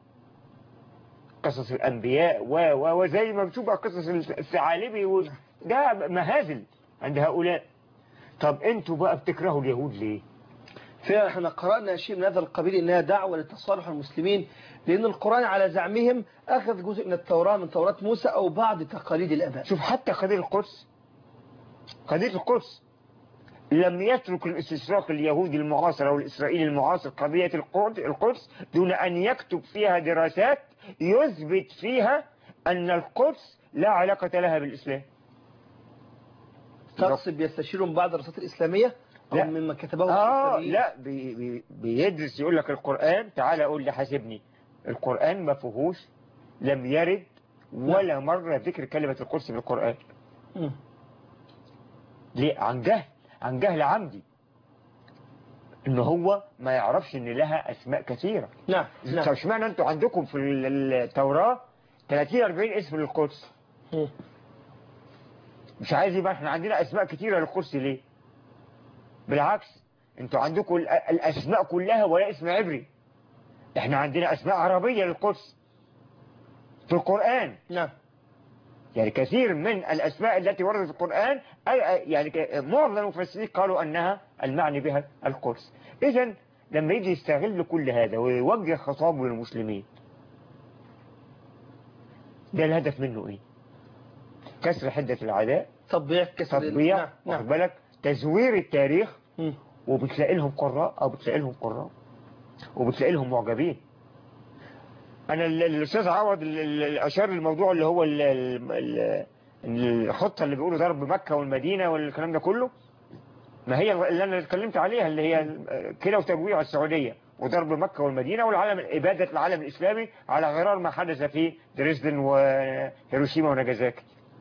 قصص الأنبياء و و وزي ما بتشوف بقى قصص الثعالبي و- ده مهازل عند هؤلاء طب انتوا بقى بتكرهوا اليهود ليه فعلا احنا قرأنا شيء من هذا القبيل انها دعوة لتصالح المسلمين لان القرآن على زعمهم اخذ جزء من التوراة من توراة موسى او بعض تقاليد الاباء شوف حتى قضية القدس قضية القدس لم يترك الاستشراق اليهودي المعاصر أو الإسرائيلي المعاصر قضية القدس القدس دون أن يكتب فيها دراسات يثبت فيها أن القدس لا علاقة لها بالإسلام تقصد بيستشيرون بعض الرسالات الاسلامية او لا. مما كتبه آه الإسلاميين؟ لا بي بي بيدرس يقول لك القرآن تعالى قول لي حاسبني القرآن ما فيهوش لم يرد ولا مرة ذكر كلمة القدس في القرآن مم. ليه عن جهل عن جهل عمدي ان هو ما يعرفش ان لها اسماء كثيرة نعم طب نعم اشمعنى انتوا عندكم في ال- التوراة 30 40 اسم للقدس مم. مش عايز يبقى احنا عندنا اسماء كثيرة للقدس ليه بالعكس انتوا عندكم ال- الاسماء كلها ولا اسم عبري احنا عندنا اسماء عربية للقدس في القرآن نعم يعني كثير من الأسماء التي وردت في القرآن أي- أي- يعني ك- معظم المفسرين قالوا أنها المعني بها القدس إذا لما يجي يستغل كل هذا ويوجه خطابه للمسلمين ده الهدف منه إيه كسر حدة العداء تطبيع كسر ال- تطبيع نعم واخد نعم بالك تزوير التاريخ مم. وبتلاقي لهم قراء أو بتلاقي لهم قراء وبتلاقي لهم معجبين أنا ال- الأستاذ عوض ال- ال- الأشار الموضوع اللي هو ال- ال- ال- الخطة اللي بيقولوا ضرب مكة والمدينة والكلام ده كله ما هي اللي أنا اتكلمت عليها اللي هي كده وتجويع السعودية وضرب مكة والمدينة والعالم إبادة العالم الإسلامي على غرار ما حدث في دريسدن وهيروشيما وناجازاكي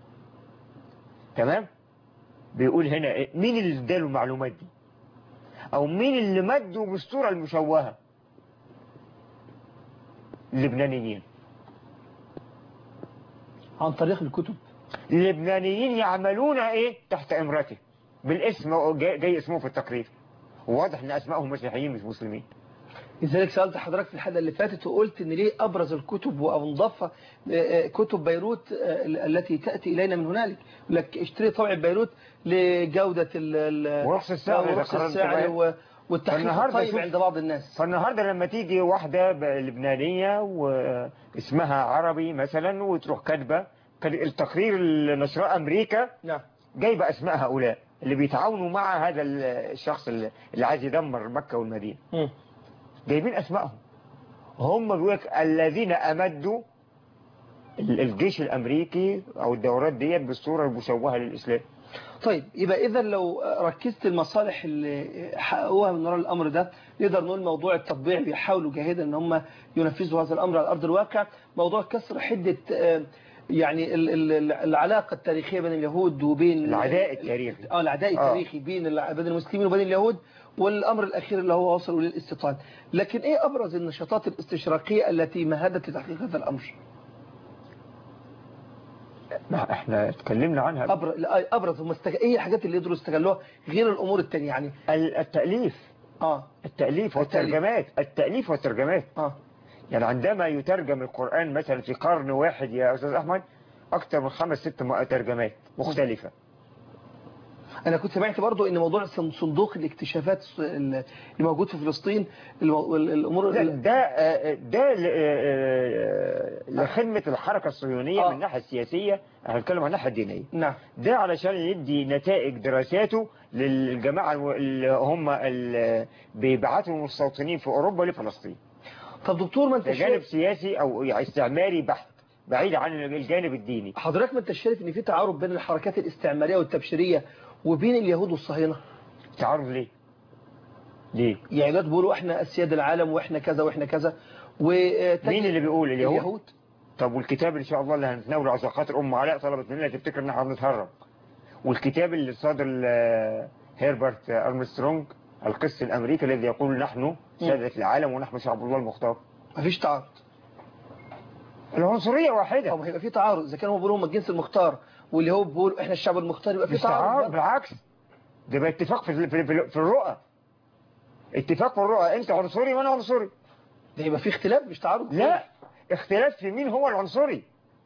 تمام بيقول هنا إيه؟ مين اللي اداله المعلومات دي او مين اللي مدوا بالصورة المشوهة اللبنانيين عن طريق الكتب اللبنانيين يعملون ايه تحت امرته بالاسم جاي, جاي اسمه في التقرير واضح ان اسمائهم مسيحيين مش مسلمين لذلك سألت حضرتك في الحلقة اللي فاتت وقلت ان ليه ابرز الكتب وانضفها كتب بيروت آه، التي تأتي الينا من هنالك يقول لك اشتري طبع بيروت لجودة ال- ال- ورخص السعر إذا ورخص قررت السعر بقى. و- والتحقيق فالنهاردة الطيب شوف- عند بعض الناس فالنهاردة لما تيجي واحدة ب- لبنانية واسمها عربي مثلا وتروح كاتبة كان التقرير اللي نشراه امريكا نعم جايبه اسماء هؤلاء اللي بيتعاونوا مع هذا الشخص اللي اللي عايز يدمر مكة والمدينة مم. جايبين اسمائهم هم بيقول لك الذين امدوا ال- الجيش الامريكي او الدورات ديت بالصوره المشوهه للاسلام طيب يبقى اذا لو ركزت المصالح اللي حققوها من وراء الامر ده نقدر نقول موضوع التطبيع بيحاولوا جاهدا ان هم ينفذوا هذا الامر على ارض الواقع موضوع كسر حده آه، يعني ال- ال- العلاقه التاريخيه بين اليهود وبين العداء التاريخي. اه العداء آه. التاريخي بين الع- بين المسلمين وبين اليهود والامر الاخير اللي هو وصلوا للاستيطان لكن ايه ابرز النشاطات الاستشراقيه التي مهدت لتحقيق هذا الامر ما احنا اتكلمنا عنها ابرز لا، ابرز هم استج... ايه الحاجات اللي يقدروا يستغلوها غير الامور التانية يعني ال- التاليف اه التاليف التأليف. والترجمات التاليف والترجمات اه يعني عندما يترجم القران مثلا في قرن واحد يا استاذ احمد اكثر من خمس ست م- ترجمات مختلفه انا كنت سمعت برضو ان موضوع صن- صندوق الاكتشافات الص- ال- اللي موجود في فلسطين المو- ال- الامور لا ال- ده آه، ده ل- آه، آه، لخدمه الحركه الصهيونيه آه. من الناحيه السياسيه احنا بنتكلم عن الناحيه الدينيه نعم ده علشان يدي نتائج دراساته للجماعة الو- اللي هم اللي بيبعتوا المستوطنين في أوروبا لفلسطين طب دكتور ما انت ده جانب شايف سياسي أو يعني استعماري بحت بعيد عن الجانب الديني حضرتك ما انت شايف ان في تعارض بين الحركات الاستعماريه والتبشيريه وبين اليهود والصهاينه تعرض ليه؟ ليه؟ يعني دلوقتي بيقولوا احنا اسياد العالم واحنا كذا واحنا كذا وتجد مين اللي بيقول اليهود؟ اليهود طب والكتاب إن شاء الله اللي هنتناوله عشان خاطر أم علاء طلبت مننا تفتكر إن احنا بنتهرب والكتاب اللي صادر ل- هيربرت أرمسترونج القس الأمريكي الذي يقول نحن سادة العالم ونحن شعب الله المختار مفيش تعارض العنصرية واحدة طب هيبقى في تعارض اذا كانوا بيقولوا هم الجنس المختار واليهود بيقولوا احنا الشعب المختار يبقى في مش تعارض تعارض بقى. بالعكس ده بقى اتفاق في في في, في الرؤى اتفاق في الرؤى انت عنصري وانا عنصري ده يبقى في اختلاف مش تعارض لا اختلاف في مين هو العنصري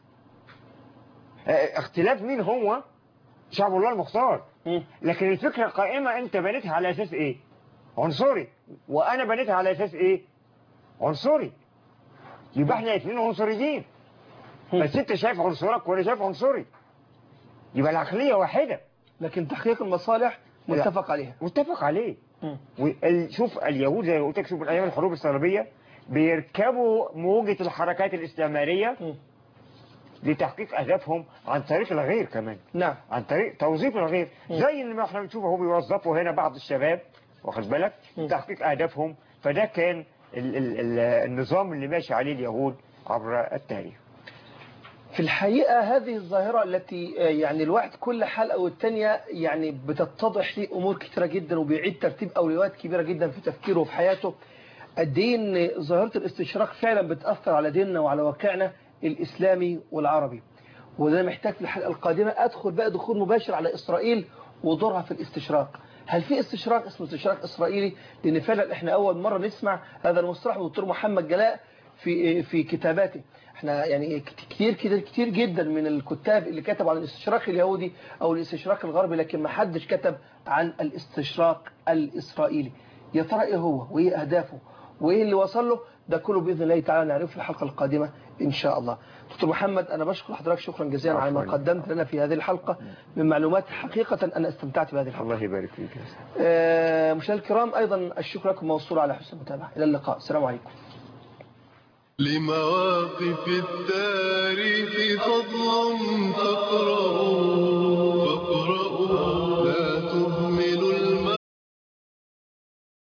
اه، اختلاف مين هو شعب الله المختار مم. لكن الفكرة قائمة انت بنيتها على اساس ايه عنصري وانا بنيتها على اساس ايه عنصري يبقى احنا الاثنين عنصريين بس انت شايف عنصرك وانا شايف عنصري يبقى العقلية واحدة لكن تحقيق المصالح متفق عليها متفق عليه مم. وال- شوف اليهود زي ما قلت لك شوف ايام الحروب الصليبيه بيركبوا موجة الحركات الاستعمارية مم. لتحقيق أهدافهم عن طريق الغير كمان نعم عن طريق توظيف الغير زي اللي ما احنا بنشوفه هو بيوظفوا هنا بعض الشباب واخد بالك مم. لتحقيق أهدافهم فده كان ال ال ال النظام اللي ماشي عليه اليهود عبر التاريخ في الحقيقة هذه الظاهرة التي آه، يعني الواحد كل حلقة والتانية يعني بتتضح لي أمور كتيرة جدا وبيعيد ترتيب أولويات كبيرة جدا في تفكيره وفي حياته قد إيه إن ظاهرة الاستشراق فعلا بتأثر على ديننا وعلى واقعنا الإسلامي والعربي وده محتاج في الحلقة القادمة أدخل بقى دخول مباشر على إسرائيل ودورها في الاستشراق هل في استشراق اسمه استشراق إسرائيلي لأن فعلا إحنا أول مرة نسمع هذا المصطلح من الدكتور محمد جلاء في في كتاباته احنا يعني كتير كتير كتير جدا من الكتاب اللي كتبوا عن الاستشراق اليهودي او الاستشراق الغربي لكن ما حدش كتب عن الاستشراق الاسرائيلي يا ترى ايه هو وايه اهدافه وايه اللي وصل له ده كله باذن الله تعالى نعرفه في الحلقه القادمه ان شاء الله دكتور محمد انا بشكر حضرتك شكرا جزيلا على ما عفواً. قدمت لنا في هذه الحلقه من معلومات حقيقه انا استمتعت بهذه الحلقه الله يبارك فيك يا أستاذ. آه، مشاهدينا الكرام ايضا الشكر لكم موصول على حسن المتابعه الى اللقاء السلام عليكم لمواقف التاريخ فضل